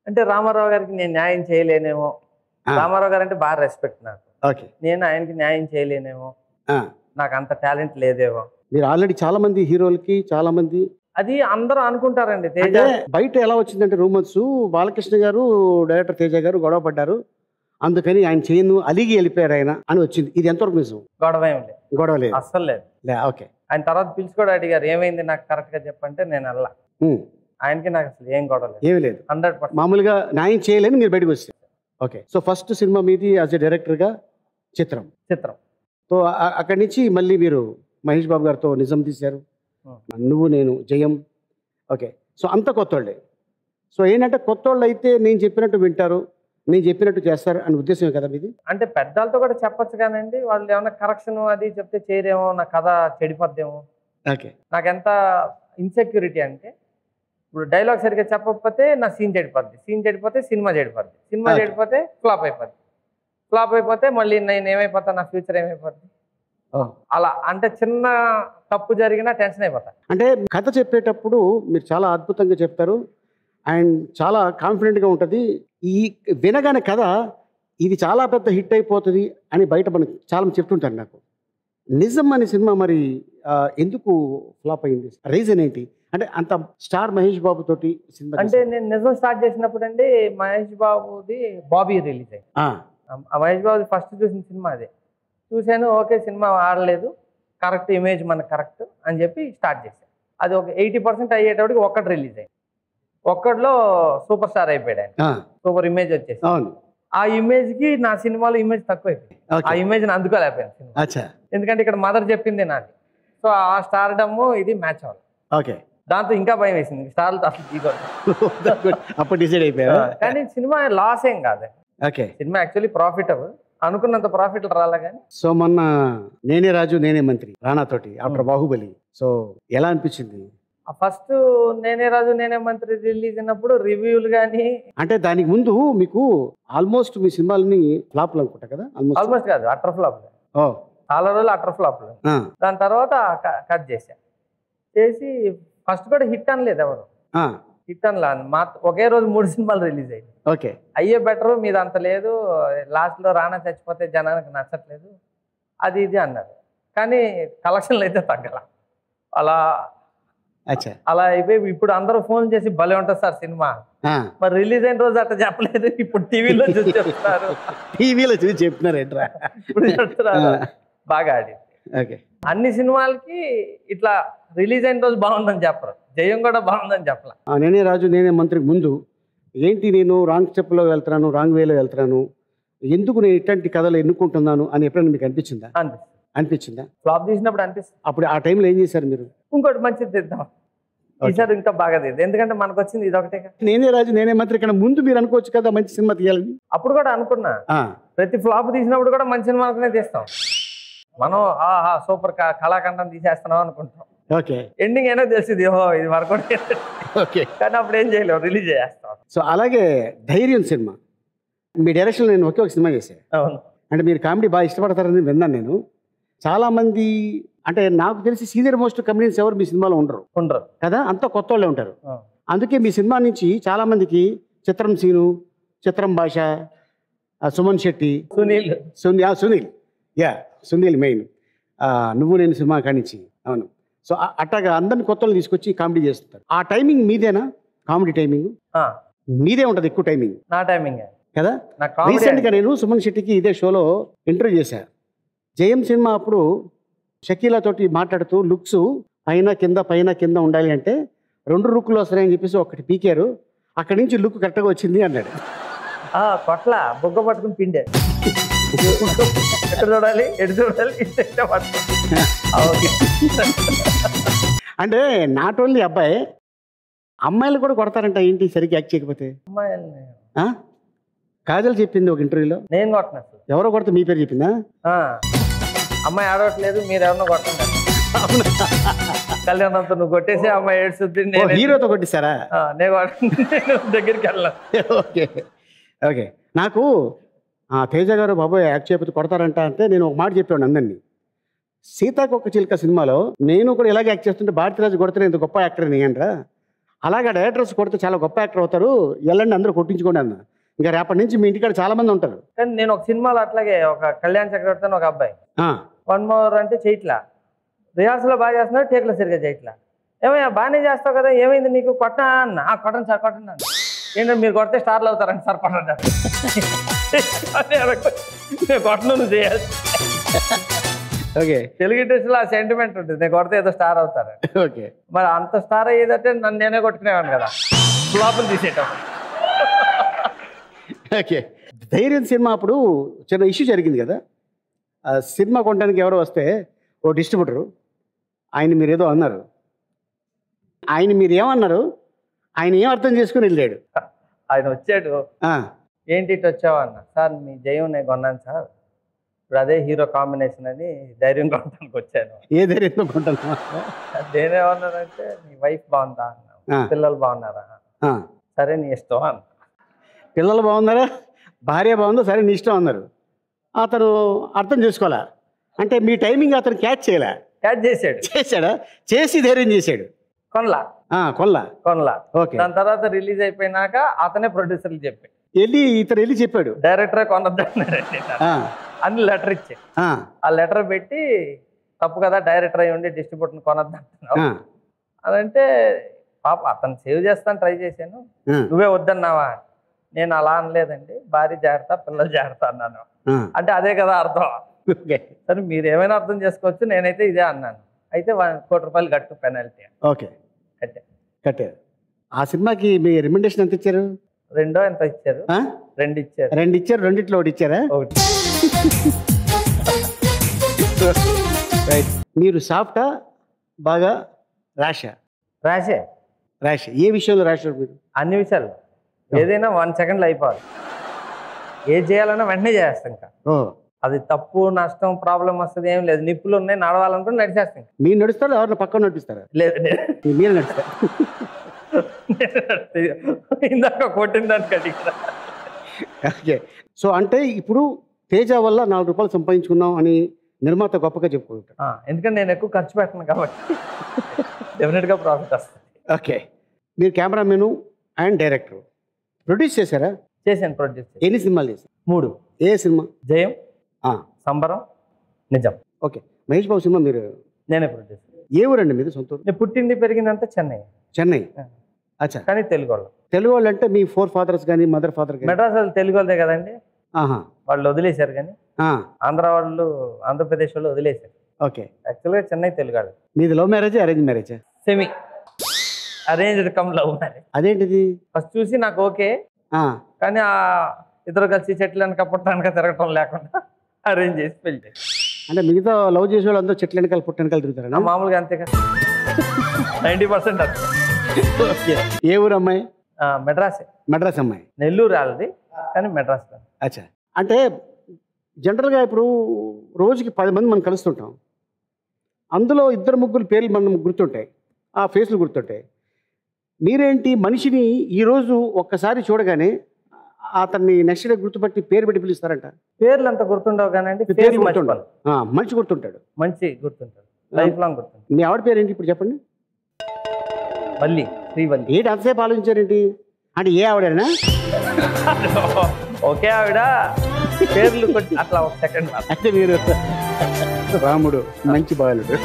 అంటే రామారావు గారికి నేను న్యాయం చేయలేనేమో ఆ. రామారావు గారు అంటే బాగా రెస్పెక్ట్ నాకు ఓకే నేను ఆయనకి న్యాయం చేయలేనేమో ఆ. నాకు అంత టాలెంట్ లేదేమో మీరు ఆల్రెడీ చాలా మంది హీరోలకి చాలా మంది అది అందరూ అనుకుంటారండి తేజ అంటే బయట ఎలా వచ్చిందంటే రూమర్స్ బాలకృష్ణ గారు డైరెక్టర్ తేజ గారు గొడవ పడ్డారు అందుకని ఆయన చేయను అలిగి వెళ్ళిపోయారు ఆయన అని వచ్చింది ఇది ఎంతవరకు నిజం గొడవ ఏం లేదు గొడవ లేదు అస్సలు లేదు లే ఓకే ఆయన తర్వాత పిలిచి కూడా అడిగారు ఏమైంది నాకు కరెక్ట్ గా చెప్పంటే నేను వెళ్ళా ఉమ్, ఆయనకి నాకు అసలు ఏం గొడవ లేదు ఏమీ లేదు హండ్రెడ్ పర్సెంట్ మామూలుగా న్యాయం చేయలేని మీరు బయటకు వచ్చారు ఓకే సో ఫస్ట్ సినిమా మీది యాజ్ ఎ డైరెక్టర్గా చిత్రం చిత్రం సో ఆ- అక్కడి నుంచి మళ్ళీ మీరు మహేష్ బాబు గారితో నిజం తీశారు Hmm. నువ్వు నేను జయం ఓకే సో అంత కొత్తోళ్ళే సో ఏంటంటే కొత్తోళ్ళు అయితే నేను చెప్పినట్టు వింటారు నేను చెప్పినట్టు చేస్తారు అనే ఉద్దేశమే కదా మీది అంటే పెద్దలతో కూడా చెప్పొచ్చు కానండి వాళ్ళు ఏమైనా కరెక్షన్ అది చెప్తే చేయరేమో నా కథ చెడిపోద్దేమో ఓకే నాకు ఎంత ఇన్సెక్యూరిటీ అంటే ఇప్పుడు డైలాగ్ సరిగ్గా చెప్పకపోతే నా సీన్ చెడిపోద్ది సీన్ చెడిపోతే సినిమా చెడిపోద్ది సినిమా Okay. చెడిపోతే ఫ్లాప్ అయిపోద్ది ఫ్లాప్ అయిపోతే మళ్ళీ నేను ఏమైపోతా నా ఫ్యూచర్ ఏమైపోద్ది అలా అంటే చిన్న తప్పు జరిగినా టెన్షన్ అయిపోతా అంటే కథ చెప్పేటప్పుడు మీరు చాలా అద్భుతంగా చెప్తారు అండ్ చాలా కాన్ఫిడెంట్గా ఉంటుంది ఈ వినగానే కథ ఇది చాలా పెద్ద హిట్ అయిపోతుంది అని బయట మనకు చాలా మంది చెప్తుంటారు నాకు నిజం అనే సినిమా మరి ఆ, ఎందుకు ఫ్లాప్ అయింది రీజన్ ఏంటి అంటే అంత స్టార్ మహేష్ బాబు తోటి సినిమా అంటే నేను నిజం స్టార్ట్ చేసినప్పుడు అండి మహేష్ బాబుది బాబీ రిలీజ్ అయింది ఆ, ఆ మహేష్ బాబు ఫస్ట్ చూసిన సినిమా అదే చూశాను ఓకే సినిమా ఆడలేదు కరెక్ట్ ఇమేజ్ మనకు కరెక్ట్ అని చెప్పి స్టార్ట్ చేశాను అది ఒక ఎయిటీ పర్సెంట్ అయ్యేటప్పటికి ఒక్కటి రిలీజ్ అయింది ఒక్కడిలో సూపర్ స్టార్ అయిపోయాడు ఆయన ఆ, సూపర్ ఇమేజ్ వచ్చేసి అవును ఆ ఇమేజ్ కి నా సినిమాలో ఇమేజ్ తక్కువ అయిపోయింది ఆ ఓకే ఇమేజ్ అందుకోలేకపోయాను సినిమా అచ్చా ఎందుకంటే ఇక్కడ మదర్ చెప్పింది నాది సో ఆ స్టార్డమ్ ఇది మ్యాచ్ అవ్వాలి ఓకే దాంతో ఇంకా భయం వేసింది స్టార్లతో అసలు దిగొద్దు అప్పుడు డిసైడ్ అయిపోయారు కానీ సినిమా లాస్ ఏం కాదు ఓకే సినిమా యాక్చువల్లీ ప్రాఫిటబుల్ అనుకున్నంత ప్రాఫిట్ రాలే కానీ సో మొన్న నేనే రాజు నేనే మంత్రి రానాతోటి ఆఫ్టర్ బాహుబలి సో ఎలా అనిపించింది ఫస్ట్ నేనే రాజు నేనే మంత్రి రిలీజ్ అయినప్పుడు రివ్యూలు కానీ అంటే దానికి ముందు మీకు ఆల్మోస్ట్ మీ సినిమాలని ఫ్లాప్లు అనుకుంటా కదా ఆల్మోస్ట్ ఆల్మోస్ట్ కాదు అటర్ ఫ్లాప్ ఓ చాలా రోజులు అటర్ ఫ్లాప్ ఆ, దాని తర్వాత కట్ చేశా చేసి ఫస్ట్ కూడా హిట్ అనలేదు ఎవరు ఆ, హిట్ అనలా మా ఒకే రోజు మూడు సినిమాలు రిలీజ్ అయ్యాయి ఓకే అయ్యే బెటర్ మీద అంత లేదు లాస్ట్ లో రానా చచ్చిపోతే జనానికి నచ్చట్లేదు అది ఇది అన్నారు కానీ కలెక్షన్లు అయితే తగ్గల అలా అచ్చా అలా అయిపోయి ఇప్పుడు అందరూ ఫోన్ చేసి భలే ఉంటుంది సార్ సినిమా ఆ, మరి రిలీజ్ అయిన రోజు అట్లా చెప్పలేదు ఇప్పుడు టీవీలో చూసి చెప్తున్నారు టీవీలో చూసి చెప్తున్నారు ఏంట్రా ఇప్పుడు చెప్తున్నారు బాగా ఆడింది ఓకే అన్ని సినిమాలకి ఇట్లా రిలీజ్ అయిన రోజు బాగుందని చెప్పరు జయం కూడా బాగుందని చెప్పలే ఆ, నేనే రాజు నేనే మంత్రికి ముందు ఏంటి నేను రాంగ్ స్టెప్లో వెళ్తున్నాను రాంగ్ వేలో వెళ్తున్నాను ఎందుకు నేను ఇట్లాంటి కథలు ఎన్నుకుంటున్నాను అని ఎప్పుడైనా మీకు అనిపించిందా అనిపిస్తుంది అనిపించిందా ఫ్లాప్ తీసినప్పుడు అనిపిస్తుంది అప్పుడు ఆ టైంలో ఏం చేశారు మీరు ఇంకోటి మంచిది తీద్దాం ఈసారి ఇంకా బాగా తీద్దాం ఎందుకంటే మనకు వచ్చింది ఇది ఒకటే నేనే రాజు నేనే మంత్రి కన్నా ముందు మీరు అనుకోవచ్చు కదా మంచి సినిమా తీయాలని అప్పుడు కూడా అనుకున్నా ఆ, ప్రతి ఫ్లాప్ తీసినప్పుడు కూడా మంచి సినిమా అనుకునే తీస్తాం మనం ఆహా సూపర్ కళాఖండం తీసేస్తున్నాం అనుకుంటాం ఓకే ఎండింగ్ అయినా తెలిసింది ఓహో ఇది వరకు ఓకే కానీ అప్పుడు ఏం చేయలేము రిలీజ్ చేస్తాం సో అలాగే ధైర్యం సినిమా మీ డైరెక్షన్లో నేను ఒకే ఒక సినిమా చేశాను అవును అంటే మీరు కామెడీ బాగా ఇష్టపడతారని విన్నాను నేను చాలామంది అంటే నాకు తెలిసి సీనియర్ మోస్ట్ కమెడియన్స్ ఎవరు మీ సినిమాలో ఉండరు ఉండరు కదా అంతా కొత్త వాళ్ళే ఉంటారు ఆ. అందుకే మీ సినిమా నుంచి చాలామందికి చిత్రం సీను చిత్రం భాష ఆ, సుమన్ శెట్టి సునీల్ సునీల్ ఆ, సునీల్ యా సునీల్ మెయిన్ ఆ, నువ్వు నేను సినిమా కానిచ్చి అవును సో ఆ- అట్టగా అందరిని కొత్త వాళ్ళు తీసుకొచ్చి కామెడీ చేస్తుంటారు ఆ టైమింగ్ మీదేనా కామెడీ టైమింగ్ ఆ, మీదే ఉంటుంది ఎక్కువ టైమింగ్ నా టైమింగ్ కదా నా కామెడీ రీసెంట్గా నేను సుమన్ శెట్టికి ఇదే షోలో ఇంటర్వ్యూ చేశాను జయం సినిమా అప్పుడు షకీలా తోటి మాట్లాడుతూ లుక్స్ పైన కింద పైన కింద ఉండాలి అంటే రెండు లుక్లు వస్తున్నాయని చెప్పేసి ఒకటి పీకారు అక్కడి నుంచి లుక్ కరెక్ట్గా వచ్చింది అన్నాడు ఆ, కొట్ల బొగ్గ పట్టుకుని పిండే ఎక్కడ చూడాలి ఎటు చూడాలి ఇటు ఇటే పట్టుకో. ఆ, ఓకే అంటే నాట్ ఓన్లీ అబ్బాయి అమ్మాయిలు కూడా కొడతారంట ఏంటి సరిగ్గా యాక్ట్ చేయకపోతే అమ్మాయిల్ని ఆ? కాజల్ చెప్పింది ఒక ఇంటర్వ్యూలో నేను కొట్టను అసలు ఎవరో కొడితే మీ పేరు చెప్పిందా ఆ, అమ్మాయి ఆడవట్లేదు మీరు ఎవరినో కొట్టండి కళ్యాణంతో నువ్వు కొట్టేసి అమ్మాయి ఏడుస్తుంది ఓ, నేను హీరోతో కొట్టిస్తారా నేను కొట్ట- నేను దగ్గరికి వెళ్ళను ఓకే ఓకే నాకు ఆ, తేజ గారు బాబోయ్ యాక్ట్ చేయకపోతే కొడతారంట అంటే నేను ఒక మాట చెప్పాను అందరినీ సీతాకొక చిలుక సినిమాలో నేను కూడా ఇలాగే యాక్ట్ చేస్తుంటే భారతీరాజు కొడితే ఇంత గొప్ప యాక్టర్ నేనరా అలాగా డైరెక్టర్స్ కొడితే చాలా గొప్ప యాక్టర్ అవుతారు వెళ్ళండి అందరూ కొట్టించుకోండి అన్న ఇంకా రేపటి నుంచి మీ ఇంటికాడ చాలా మంది ఉంటారు కానీ నేను ఒక సినిమాలో అట్లాగే ఒక కళ్యాణ్ చక్రవర్తి అని ఒక అబ్బాయి ఆ, వన్ మోర్ అంటే చేయట్లా రిహార్సల్లో బాగా చేస్తున్నాడు టేక్లో సరిగ్గా చేయట్లా ఏమయ్యా బాగానే చేస్తావు కదా ఏమైంది నీకు కొట్టనా అన్న "ఆ, కొట్టండి సార్ కొట్టండి అన్న ఏంటంటే మీరు కొడితే స్టార్లు అవుతారండి సార్ కొట్టండి అన్న. అదే అనుకో. నేను కొట్టను నువ్వు చేయాలి ఓకే తెలుగు ఇండస్ట్రీలో ఆ సెంటిమెంట్ ఉంటుంది నేను కొడితే ఏదో స్టార్ అవుతారు ఓకే మరి అంత స్టార్ అయ్యేదంటే నన్ను నేనే కొట్టుకునేవాడిని కదా ఫ్లాపులు తీసేటప్పుడు ఓకే ధైర్యం సినిమా అప్పుడు చిన్న ఇష్యూ జరిగింది కదా ఆ సినిమా కొనడానికి ఎవరో వస్తే ఓ డిస్ట్రిబ్యూటరు ఆయన మీరు ఏదో అన్నారు ఆయన మీరు ఏమన్నారు ఆయన ఏం అర్థం చేసుకుని వెళ్ళాడు ఆయన వచ్చాడు ఆ, ఏంటి ఇటు వచ్చావు అన్న సార్ మీ జయం నేను కొన్నాను సార్ ఇప్పుడు అదే హీరో కాంబినేషన్ అని ధైర్యం కొనడానికి వచ్చాను ఏ ధైర్యంతో కొంటున్నా నేనేమన్నానంటే నీ వైఫ్ బాగుందా అన్నా ఆ. పిల్లలు బాగున్నారా ఆ, సరే నీ ఇష్టం అన్న పిల్లలు బాగున్నారా భార్య బాగుందో సరే నీ ఇష్టం అన్నారు అతను అర్థం చేసుకోవాలా అంటే మీ టైమింగ్ అతను క్యాచ్ చేయలే క్యాచ్ చేసాడు చేశాడా చేసి ధైర్యం చేశాడు కొనలా ఆ, కొల్లా కొనలా ఓకే దాని తర్వాత రిలీజ్ అయిపోయినాక అతనే ప్రొడ్యూసర్లు చెప్పాడు వెళ్ళి ఇతను వెళ్ళి చెప్పాడు డైరెక్టరే కొనొద్దన్నారండి ఆ, అని లెటర్ ఇచ్చే ఆ, ఆ లెటర్ పెట్టి తప్పు కదా డైరెక్టర్ అయి ఉండి డిస్ట్రిబ్యూటర్ని కొనొద్దంటున్నావు ఆ, అదంటే పాప అతను సేవ్ చేస్తాను ట్రై చేశాను ఆ, నువ్వే వద్దన్నావా నేను అలా అనలేదండి భార్య జాగ్రత్త పిల్లలు జాగ్రత్త అన్నాను ఆ. అంటే అదే కదా అర్థం ఓకే సరే మీరు ఏమైనా అర్థం చేసుకోవచ్చు నేనైతే ఇదే అన్నాను అయితే వన్ కోటి రూపాయలు కట్టు పెనాల్టీ ఓకే కట్టే కట్టారు ఆ సినిమాకి మీ రికమెండేషన్ ఎంత ఇచ్చారు రెండో ఎంత ఇచ్చారు ఆ? రెండు ఇచ్చారు రెండు ఇచ్చారు రెండిట్లో ఒకటి ఇచ్చారా ఒకటి రైట్ మీరు సాఫ్టా బాగా ర్యాషా రాసే ర్యాష్ ఏ విషయంలో ర్యాష్ మీరు అన్ని విషయాలు ఏదైనా వన్ సెకండ్లో అయిపోవాలి ఏది చేయాలన్నా వెంటనే చేస్తాం ఇంకా ఓ అది తప్పు నష్టం ప్రాబ్లం వస్తుంది ఏం లేదు నిప్పులు ఉన్నాయి నడవాలనుకుంటే నడిచేస్తాం ఇంకా. మీరు నడుస్తారా ఎవరిని పక్కన నడిపిస్తారా లేదు లేదు. మీరు నడుస్తారు ఇందాక కొట్టిన దానికి అడిగిన ఓకే సో అంటే ఇప్పుడు తేజ వల్ల నాలుగు రూపాయలు సంపాదించుకున్నాం అని నిర్మాత గొప్పగా చెప్పుకుంటారు ఆ, ఎందుకంటే నేను ఎక్కువ ఖర్చు పెట్టను కాబట్టి డెఫినెట్గా ప్రాఫిట్ వస్తుంది ఓకే మీరు కెమెరామెను అండ్ డైరెక్టర్ ప్రొడ్యూస్ చేశారా చేశాను ప్రొడ్యూస్ ఎన్ని సినిమాలు చేశారు మూడు ఏ సినిమా జయం ఆ, సంబరం నిజం ఓకే మహేష్ బాబు సినిమా మీరు నేనే ప్రొడ్యూస్ ఏ ఊరండి మీది సొంత ఊరు నేను పుట్టింది పెరిగిందంతా చెన్నై చెన్నై ఆ. అచ్చా కానీ తెలుగు వాళ్ళు తెలుగు వాళ్ళు అంటే మీ ఫోర్ ఫాదర్స్ కానీ మదర్ ఫాదర్ కానీ మెడ్రాస్ వాళ్ళు తెలుగు వాళ్ళదే కదండి ఆహా వాళ్ళు వదిలేశారు కానీ ఆ, ఆంధ్ర వాళ్ళు ఆంధ్రప్రదేశ్ వాళ్ళు వదిలేశారు ఓకే యాక్చువల్గా చెన్నై తెలుగు వాళ్ళు మీది love marriage arrange marriage semi arranged come love marriage అదేంటిది ఫస్ట్ చూసి నాకు ఓకే ఆ, కానీ ఆ ఇద్దరు కలిసి చెట్లు వెనక పుట్టడానికి తిరగటం లేకుండా అరేంజ్ చేసి పెళ్లి చేశారు. అంటే మిగతా లవ్ చేసే వాళ్ళు అందరూ చెట్ల వెనకాల పుట్ట వెనకాల ఆ తిరుగుతారా మామూలుగా అంతే కదా నైంటీ పర్సెంట్ ఓకే ఏ ఊరు అమ్మాయి మెడ్రాసే మద్రాస్ అమ్మాయి నెల్లూరు వాళ్ళది కానీ మెడ్రాస్ కాదు. అచ్చా అంటే జనరల్గా ఇప్పుడు రోజుకి పది మంది మనం కలుస్తుంటాం అందులో ఇద్దరు ముగ్గురు పేర్లు మనం గుర్తుంటాయి ఆ ఫేస్లు గుర్తుంటాయి మీరేంటి మనిషిని ఈరోజు ఒక్కసారి చూడగానే అతన్ని నెక్స్ట్ డే గుర్తుపట్టి పేరు పెట్టి పిలుస్తారంట పేర్లు అంత గుర్తుండవు కానీ పేరు పేరు గుర్తుండవు. మర్చిపోను ఆ, మనిషి గుర్తుంటాడు మంచి గుర్తుంటాడు లైఫ్ లాంగ్ గుర్తుంటాడు మీ ఆవిడ పేరు ఏంటి ఇప్పుడు చెప్పండి వల్లి శ్రీవల్లి ఏంటి అంతసేపు ఆలోచించారేంటి అంటే ఏ ఆవిడైనా ఓకే ఆవిడ పేర్లు కొంచెం అట్లా ఒక సెకండ్ అంటే మీరు రాముడు మంచి బాలుడు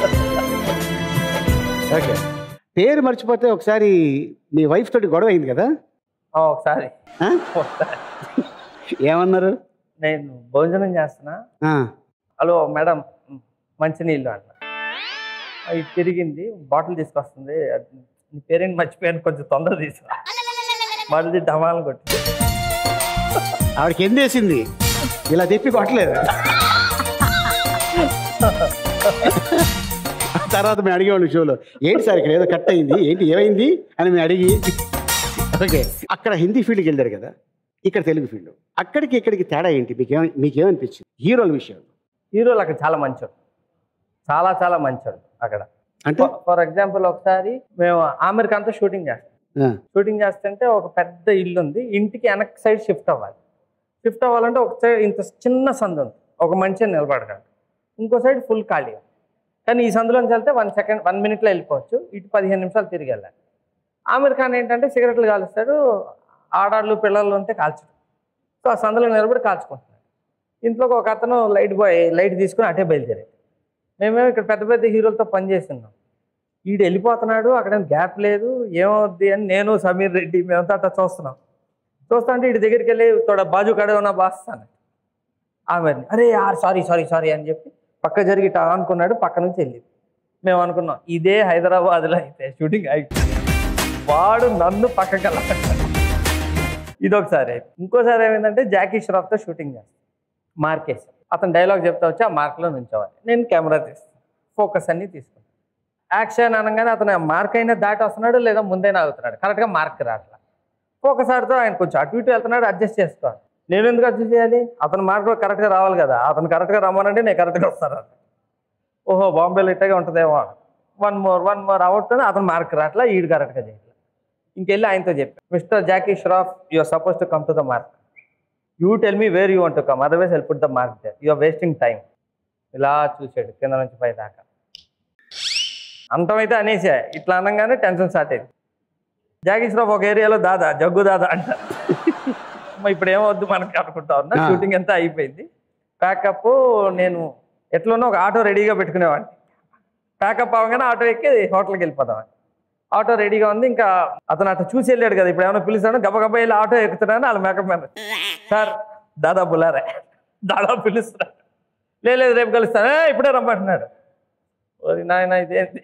ఓకే పేరు మర్చిపోతే ఒకసారి మీ వైఫ్ తోటి గొడవ అయింది కదా ఒకసారి ఆ? ఒకసారి ఏమన్నారు నేను భోజనం చేస్తున్నా ఆ, హలో మేడం మంచినీళ్ళు అంట అది తిరిగింది బాటిల్ తీసుకొస్తుంది అది నీ పేరెంట్ మర్చిపోయాను కొంచెం తొందర తీసుకురా మళ్ళీ డమాలను కొట్టి ఆవిడకి ఎందేసింది ఇలా తెప్పి కొట్టలేదు తర్వాత మేము అడిగేవాళ్ళు షోలో ఏంటి సార్ ఇక్కడ ఏదో కట్ అయింది ఏంటి ఏమైంది అని మేము అడిగి ఓకే అక్కడ హిందీ ఫీల్డ్కి వెళ్ళారు కదా ఇక్కడ తెలుగు ఫీల్డ్ అక్కడికి ఇక్కడికి తేడా ఏంటి మీకేమ మీకేమనిపించింది హీరోల విషయం హీరోలు అక్కడ చాలా మంచోడు చాలా చాలా మంచోడు అక్కడ అంటే ఫర్ ఎగ్జాంపుల్ ఒకసారి మేము అమెరికా అంతా షూటింగ్ చేస్తాం ఆ, షూటింగ్ చేస్తుంటే ఒక పెద్ద ఇల్లు ఉంది ఇంటికి వెనక్ సైడ్ షిఫ్ట్ అవ్వాలి షిఫ్ట్ అవ్వాలంటే ఒక సైడ్ ఇంత చిన్న సందు ఉంది ఒక మనిషి నిలబడగలడు ఇంకో సైడ్ ఫుల్ ఖాళీ కానీ ఈ సందులోంచి వెళ్తే వన్ సెకండ్ వన్ మినిట్లో వెళ్ళిపోవచ్చు ఇటు పదిహేను నిమిషాలు తిరిగి వెళ్ళాలి ఆమీర్ ఖాన్ ఏంటంటే సిగరెట్లు కాలుస్తాడు ఆడాళ్ళు పిల్లలు ఉంటే కాల్చడు సో ఆ సందులో నిలబడి కాల్చుకుంటున్నాడు ఇంట్లోకి ఒక అతను లైట్ బాయ్ లైట్ తీసుకుని అటే బయలుదేరాడు మేమేమో ఇక్కడ పెద్ద పెద్ద హీరోలతో పనిచేస్తున్నాం వీడు వెళ్ళిపోతున్నాడు అక్కడ గ్యాప్ లేదు ఏమవుద్ది అని నేను సమీర్ రెడ్డి మేమంతా అట్లా చూస్తున్నాం చూస్తా అంటే వీడి దగ్గరికి వెళ్ళి తోడ బాజు కడే ఉన్న బాస్తాను ఆమె అరే యార్ సారీ సారీ సారీ అని చెప్పి పక్క జరిగి ఇట్లా అనుకున్నాడు పక్క నుంచి వెళ్ళి మేము అనుకున్నాం ఇదే హైదరాబాద్లో అయితే షూటింగ్ అయిపోయింది వాడు నన్ను పక్కకి వెళ్ళమంటాడు ఇదొకసారి అయిపోయింది. ఇంకోసారి ఏమైందంటే జాకీ ష్రాఫ్తో షూటింగ్ చేస్తాను మార్కేసి అతను డైలాగ్ చెప్తా వచ్చి ఆ మార్క్లో నుంచోవాలి నేను కెమెరా తీస్తాను ఫోకస్ అన్ని తీసుకుంటాను యాక్షన్ అనగానే అతను మార్క్ అయినా దాటి వస్తున్నాడు లేదా ముందే ఆగుతున్నాడు కరెక్ట్గా మార్క్ రావట్లా ఫోకస్ ఆడుతూ ఆయన కొంచెం అటు ఇటు వెళ్తున్నాడు అడ్జస్ట్ చేసుకోవాలి నేను ఎందుకు అడ్జస్ట్ చేయాలి అతను మార్కులో కరెక్ట్గా రావాలి కదా అతను కరెక్ట్గా రమ్మనంటే నేను కరెక్ట్గా వస్తాను ఓహో బాంబేలో ఇట్టగా ఉంటుందేమో వన్ మోర్ వన్ మోర్ అవుతుంది అతను మార్క్ రావట్లా ఈడు కరెక్ట్గా చేయాలి ఇంకెళ్ళి ఆయనతో చెప్పాను mister Jackie Shroff you are suppose to come to the mark you tell me where you want to come otherwise help the mark there you are wasting time ఇలా చూసాడు కింద నుంచి పై దాకా అంతమైతే అనేసా ఇట్లా అనగానే టెన్షన్ స్టార్ట్ అయింది జాకీ ష్రాఫ్ ఒక ఏరియాలో దాదా జగ్గు దాదా అంటారు మరి ఇప్పుడు ఏమవద్దు మనకి అనుకుంటా ఉన్నా ఆ. షూటింగ్ అంతా అయిపోయింది ప్యాకప్ నేను ఎట్లనో ఒక ఆటో రెడీగా పెట్టుకునేవాడిని ప్యాకప్ అవగానే ఆటో ఎక్కి హోటల్కి వెళ్ళిపోదామని ఆటో రెడీగా ఉంది ఇంకా అతను అట్లా చూసి వెళ్ళాడు కదా ఇప్పుడు ఏమైనా పిలుస్తాను గబగబా వెళ్ళి ఆటో ఎక్కుతున్నాను వాళ్ళ మేకప్ మ్యాన్ సార్ దాదా బులారే దాదా పిలుస్తున్నాడు "లే, లేదు రేపు కలుస్తాను "ఏ, ఇప్పుడే రమ్మంటున్నాడు ఓరి నాయన ఇదేంటి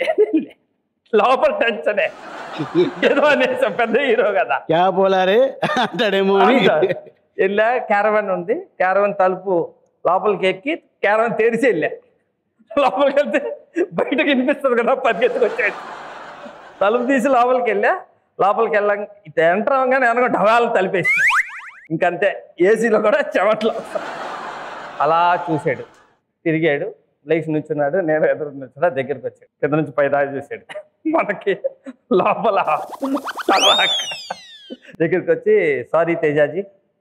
లోపల టెన్షనే ఏదో అనేసాం పెద్ద హీరో కదా క్యా బోలారే అంటాడేమో అని వెళ్ళా క్యారవన్ ఉంది క్యారవన్ తలుపు లోపలికి ఎక్కి క్యారవన్ తెరిచి వెళ్ళా లోపలికి వెళ్తే బయటకు వినిపిస్తుంది కదా పరిగెత్తుకు వచ్చాడు తలుపు తీసి లోపలికి వెళ్ళా లోపలికి వెళ్ళా ఇటు ఎంటర్ అవ్వగానే అనుకో ఢవాలను తలిపేసి ఇంకంతే ఏసీలో కూడా చెమట్లు అలా చూశాడు తిరిగాడు లేచి నుంచున్నాడు నేను ఎదురు నుంచున్నా దగ్గరికి వచ్చాడు కింద నుంచి పై దాకా చూశాడు మనకి లోపల తలాక్. దగ్గరికి వచ్చి sorry Tejaji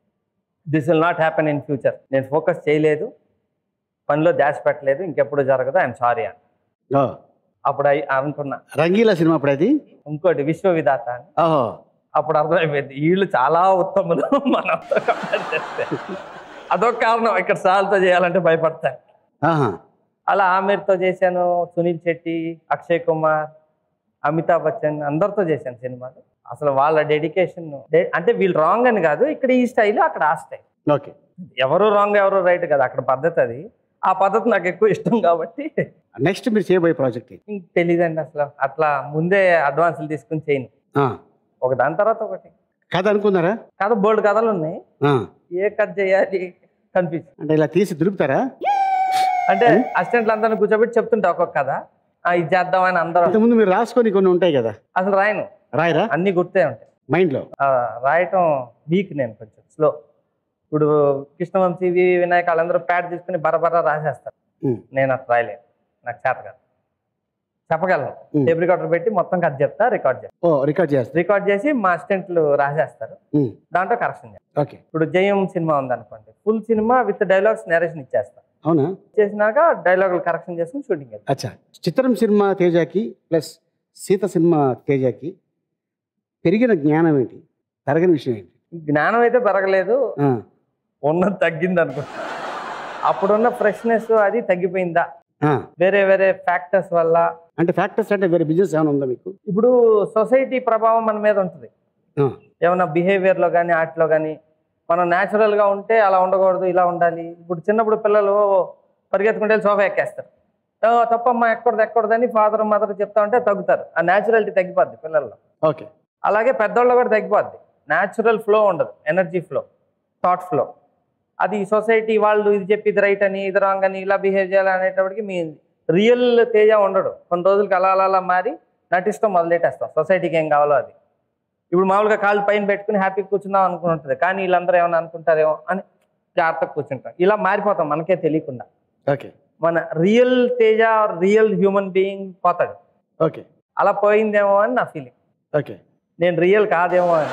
this will not happen in future నేను ఫోకస్ చేయలేదు పనిలో డాష్ పెట్టలేదు ఇంకెప్పుడు జరగదు ఐఎమ్ సారీ అని ఓ, అప్పుడు అయి- అనుకున్నా రంగీలా సినిమా అప్పుడు అది ఇంకోటి విశ్వవిధాత అని ఓహో అప్పుడు అర్థమైపోయింది వీళ్ళు చాలా ఉత్తములు మనతో కంపేర్ చేస్తే అదొక కారణం ఇక్కడ సార్లతో చేయాలంటే భయపడతాను ఆహా అలా ఆమీర్తో చేశాను సునీల్ శెట్టి అక్షయ్ కుమార్ అమితాబ్ బచ్చన్ అందరితో చేశాను సినిమాలు అసలు వాళ్ళ డెడికేషన్ అంటే వీళ్ళు రాంగ్ అని కాదు ఇక్కడ ఈ స్టైల్ అక్కడ ఆ స్టైల్ ఓకే ఎవరు రాంగ్ ఎవరు రైట్ కదా అక్కడ పద్ధతి అది ఆ పద్ధతి నాకు ఎక్కువ ఇష్టం కాబట్టి నెక్స్ట్ మీరు చేయబోయే ప్రాజెక్ట్ ఏంటి? ఇంక తెలియదండి అసలు అట్లా ముందే అడ్వాన్సులు తీసుకుని చేయను ఆ, ఒక దాని తర్వాత ఒకటి కథ అనుకున్నారా కథ బోల్డ్ కథలు ఉన్నాయి ఆ, ఏ కథ చేయాలి కన్ఫ్యూజ్ అంటే ఇలా తీసి దులుపుతారా అంటే అసిస్టెంట్లు అందరిని కూర్చోబెట్టి చెప్తుంటా ఒక్కొక్క కథ ఆ, ఇది చేద్దామని అందరూ అంతకుముందు మీరు రాసుకొని కొన్ని ఉంటాయి కదా అసలు రాయను రాయరా అన్ని గుర్తే ఉంటాయి మైండ్లో ఆ, రాయటం వీక్ నేను కొంచెం స్లో ఇప్పుడు కృష్ణవంశీ వి వినాయక్ వాళ్ళందరూ ప్యాడ్ తీసుకుని బరబర రాసేస్తారు ఉమ్, నేను అట్లా రాయలేను నాకు చేత కాదు చెప్పగలను ఉమ్. టేప్ రికార్డర్ పెట్టి మొత్తం కథ చెప్తా రికార్డ్ చేస్తా ఓ రికార్డ్ చేస్తారు రికార్డ్ చేసి మా అసిస్టెంట్లు రాసేస్తారు ఉమ్, దాంట్లో కరెక్షన్ చేస్తాను ఓకే ఇప్పుడు జయం సినిమా ఉందనుకోండి full cinema with dialogues narration ఇచ్చేస్తా అవునా చేసినాక డైలాగులు కరెక్షన్ చేసుకుని షూటింగ్ వెళ్తాం అచ్చా చిత్రం సినిమా తేజాకి ప్లస్ సీత సినిమా తేజాకి పెరిగిన జ్ఞానం ఏంటి తరగని విషయం ఏంటి జ్ఞానం అయితే పెరగలేదు ఆ, ఉన్నది తగ్గింది అనుకుంటా అప్పుడున్న ఫ్రెష్నెస్ అది తగ్గిపోయిందా ఆ, వేరే వేరే ఫ్యాక్టర్స్ వల్ల అంటే ఫ్యాక్టర్స్ అంటే వేరే బిజినెస్ ఏమైనా ఉందా మీకు ఇప్పుడు సొసైటీ ప్రభావం మన మీద ఉంటుంది ఆ, ఏమైనా బిహేవియర్లో కానీ ఆటలో కానీ మనం న్యాచురల్గా ఉంటే అలా ఉండకూడదు ఇలా ఉండాలి ఇప్పుడు చిన్నప్పుడు పిల్లలు పరిగెత్తుకుంటే వెళ్ళి సోఫా ఎక్కేస్తారు "ఓ, తప్పమ్మా ఎక్కకూడదు ఎక్కకూడదని ఫాదర్ మదర్ చెప్తా ఉంటే తగ్గుతారు ఆ న్యాచురాలిటీ తగ్గిపోద్ది పిల్లల్లో ఓకే అలాగే పెద్దోళ్ళు కూడా తగ్గిపోద్ది న్యాచురల్ ఫ్లో ఉండదు ఎనర్జీ ఫ్లో థాట్ ఫ్లో అది సొసైటీ వాళ్ళు ఇది చెప్పి ఇది రైట్ అని ఇది రాంగ్ అని ఇలా బిహేవ్ చేయాలి అనేటప్పటికి మీ రియల్ తేజ ఉండడు కొన్ని రోజులకి అలా అలా అలా మారి నటిస్తాం మొదలెట్టేస్తాం సొసైటీకి ఏం కావాలో అది ఇప్పుడు మామూలుగా కాళ్ళు పైన పెట్టుకుని హ్యాపీగా కూర్చుందాం అనుకుంటుంది కానీ వీళ్ళందరూ ఏమైనా అనుకుంటారేమో అని జాగ్రత్తగా కూర్చుంటాం ఇలా మారిపోతాం మనకే తెలియకుండా ఓకే మన real Teja real human being పోతాడు ఓకే అలా పోయిందేమో అని నా ఫీలింగ్ ఓకే నేను రియల్ కాదేమో అని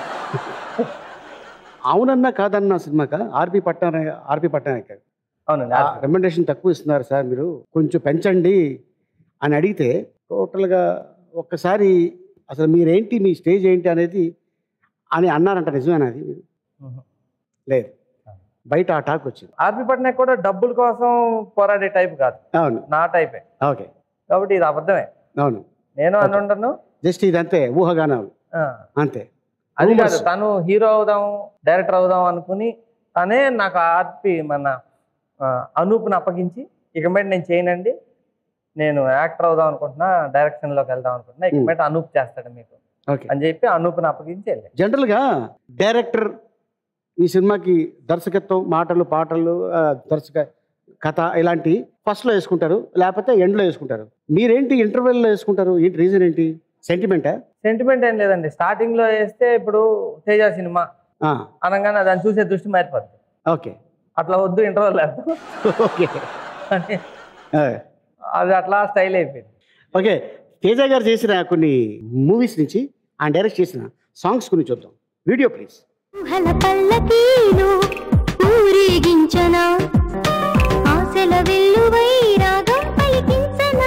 అవునన్నా కాదన్నా సినిమాక ఆర్పి పట్టాన ఆర్పి పట్టానాక అవునండి రెమెండేషన్ తక్కువ ఇస్తున్నారు సార్ మీరు కొంచెం పెంచండి అని అడిగితే టోటల్గా ఒక్కసారి అసలు మీరేంటి మీ స్టేజ్ ఏంటి అనేది అని అన్నారంట నిజమేనా అది లేదు బయట ఆ టాక్ వచ్చింది ఆర్పి పట్నాయక్ కూడా డబ్బుల కోసం పోరాడే టైప్ కాదు అవును నా టైపే ఓకే కాబట్టి ఇది అబద్ధమే అవును నేను అని ఉండను జస్ట్ ఇదంతే ఊహగానాలు ఆ, అంతే అది కాదు Rumors. తను హీరో అవుదాం డైరెక్టర్ అవుదాం అనుకుని తనే నాకు ఆర్పి మన ఆ, అనూప్ని అప్పగించి ఇక మీద నేను చేయనండి నేను యాక్టర్ అవుదాం అనుకుంటున్నా డైరెక్షన్లోకి వెళ్దాం అనుకుంటున్నా ఇక Hmm. మీద అనూప్ చేస్తాడు మీకు ఓకే అని చెప్పి అనూప్ని అప్పగించి వెళ్ళాను జనరల్గా డైరెక్టర్ ఈ సినిమాకి దర్శకత్వం మాటలు పాటలు ఆ, దర్శక కథ ఇలాంటి ఫస్ట్లో వేసుకుంటారు లేకపోతే ఎండ్లో వేసుకుంటారు మీరేంటి ఇంటర్వెల్లో వేసుకుంటారు ఏంటి రీజన్ ఏంటి సెంటిమెంటా సెంటిమెంట్ ఏం లేదండి స్టార్టింగ్ లో వేస్తే ఇప్పుడు తేజ సినిమా అనగానే దాన్ని చూసే దృష్టి మారిపోద్ది ఓకే అట్లా వద్దు ఇంటర్వల్ వేద్దాం ఓకే అని ఆ, అది అట్లా స్టైల్ అయిపోయింది ఓకే తేజ గారు చేసిన కొన్ని మూవీస్ నుంచి ఆయన డైరెక్ట్ చేసిన సాంగ్స్ గురించి చూద్దాం వీడియో ప్లీజ్ ఊహల పల్లకీలు ఊరేగించనా ఆశల వెల్లువై రాగం పలికించనా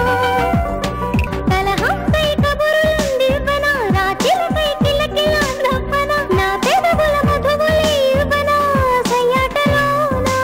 కలహంపై కబురులుందివ్వనా రాత్రిపై కిలకిలా నవ్వనా నా పెదవుల మధువులే ఇవ్వనా సయ్యాటలోనా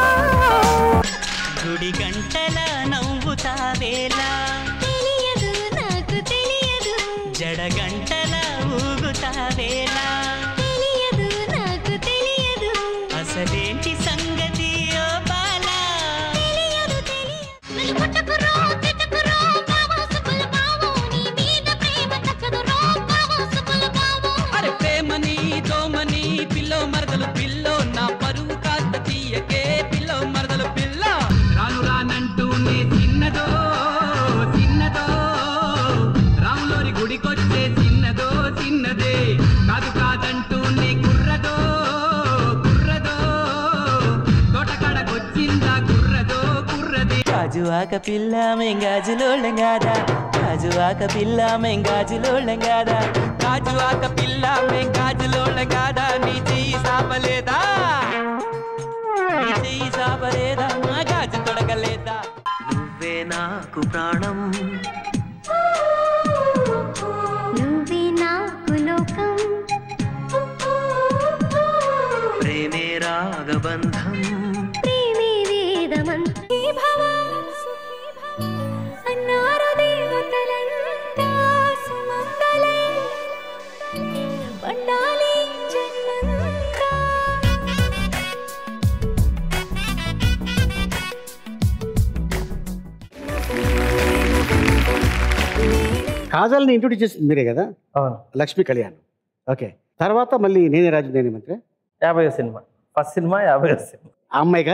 గుడి గంటల నవ్వుతావేలా తెలియదు నాకు తెలియదు జడ గంటల ఊగుతావేలా తెలియదు నాకు తెలియదు అసలేంటి సంగతి ఓ బాలా తెలియదు తెలియదు పుట్టకురో చిట్టకురో బావో సుకుల బావో నీ మీద ప్రేమ తచ్చదురో బావో సుకుల బావో అరే ప్రేమని దోమని పిల్లో మరదలు పిల్లో నా పరువు కాస్త తీయకే పిల్లో మరదలు పిల్ల రాను రానంటూనే చిన్నదో చిన్నదో రాములోరి గుడికొచ్చే చిన్నదో చిన్నదే కాదు కాదంటూనే కుర్రదో కుర్రదో తోటకాడకొచ్చిందా కుర్రదో కుర్రదే గాజు ఆక పిల్ల మేం గాజులోళ్ళం కాదా గాజు ఆక పిల్ల మేం గాజులోళ్ళం కాదా గాజు ఆక పిల్ల మేం గాజులోళ్ళం కాదా నీ చెయ్యి సాపలేదా నీ చెయ్యి సాపలేదా మా గాజు తొడగలేదా నువ్వే నాకు ప్రాణం నువ్వే నాకు లోకం ప్రేమే రాగబంధం ప్రేమే వేదమంత్రీ భవ సుఖీ భవ అన్నారు దేవతలంతా సుమంగళే పండాలి జన్మంతా కాజల్ని ఇంట్రొడ్యూస్ చేసింది మీరే కదా అవును లక్ష్మీ కళ్యాణ్ ఓకే తర్వాత మళ్ళీ నేనే రాజు నేనే మంత్రి యాభై సినిమా ఫస్ట్ సినిమా యాభై సినిమా ఆ అమ్మాయిగా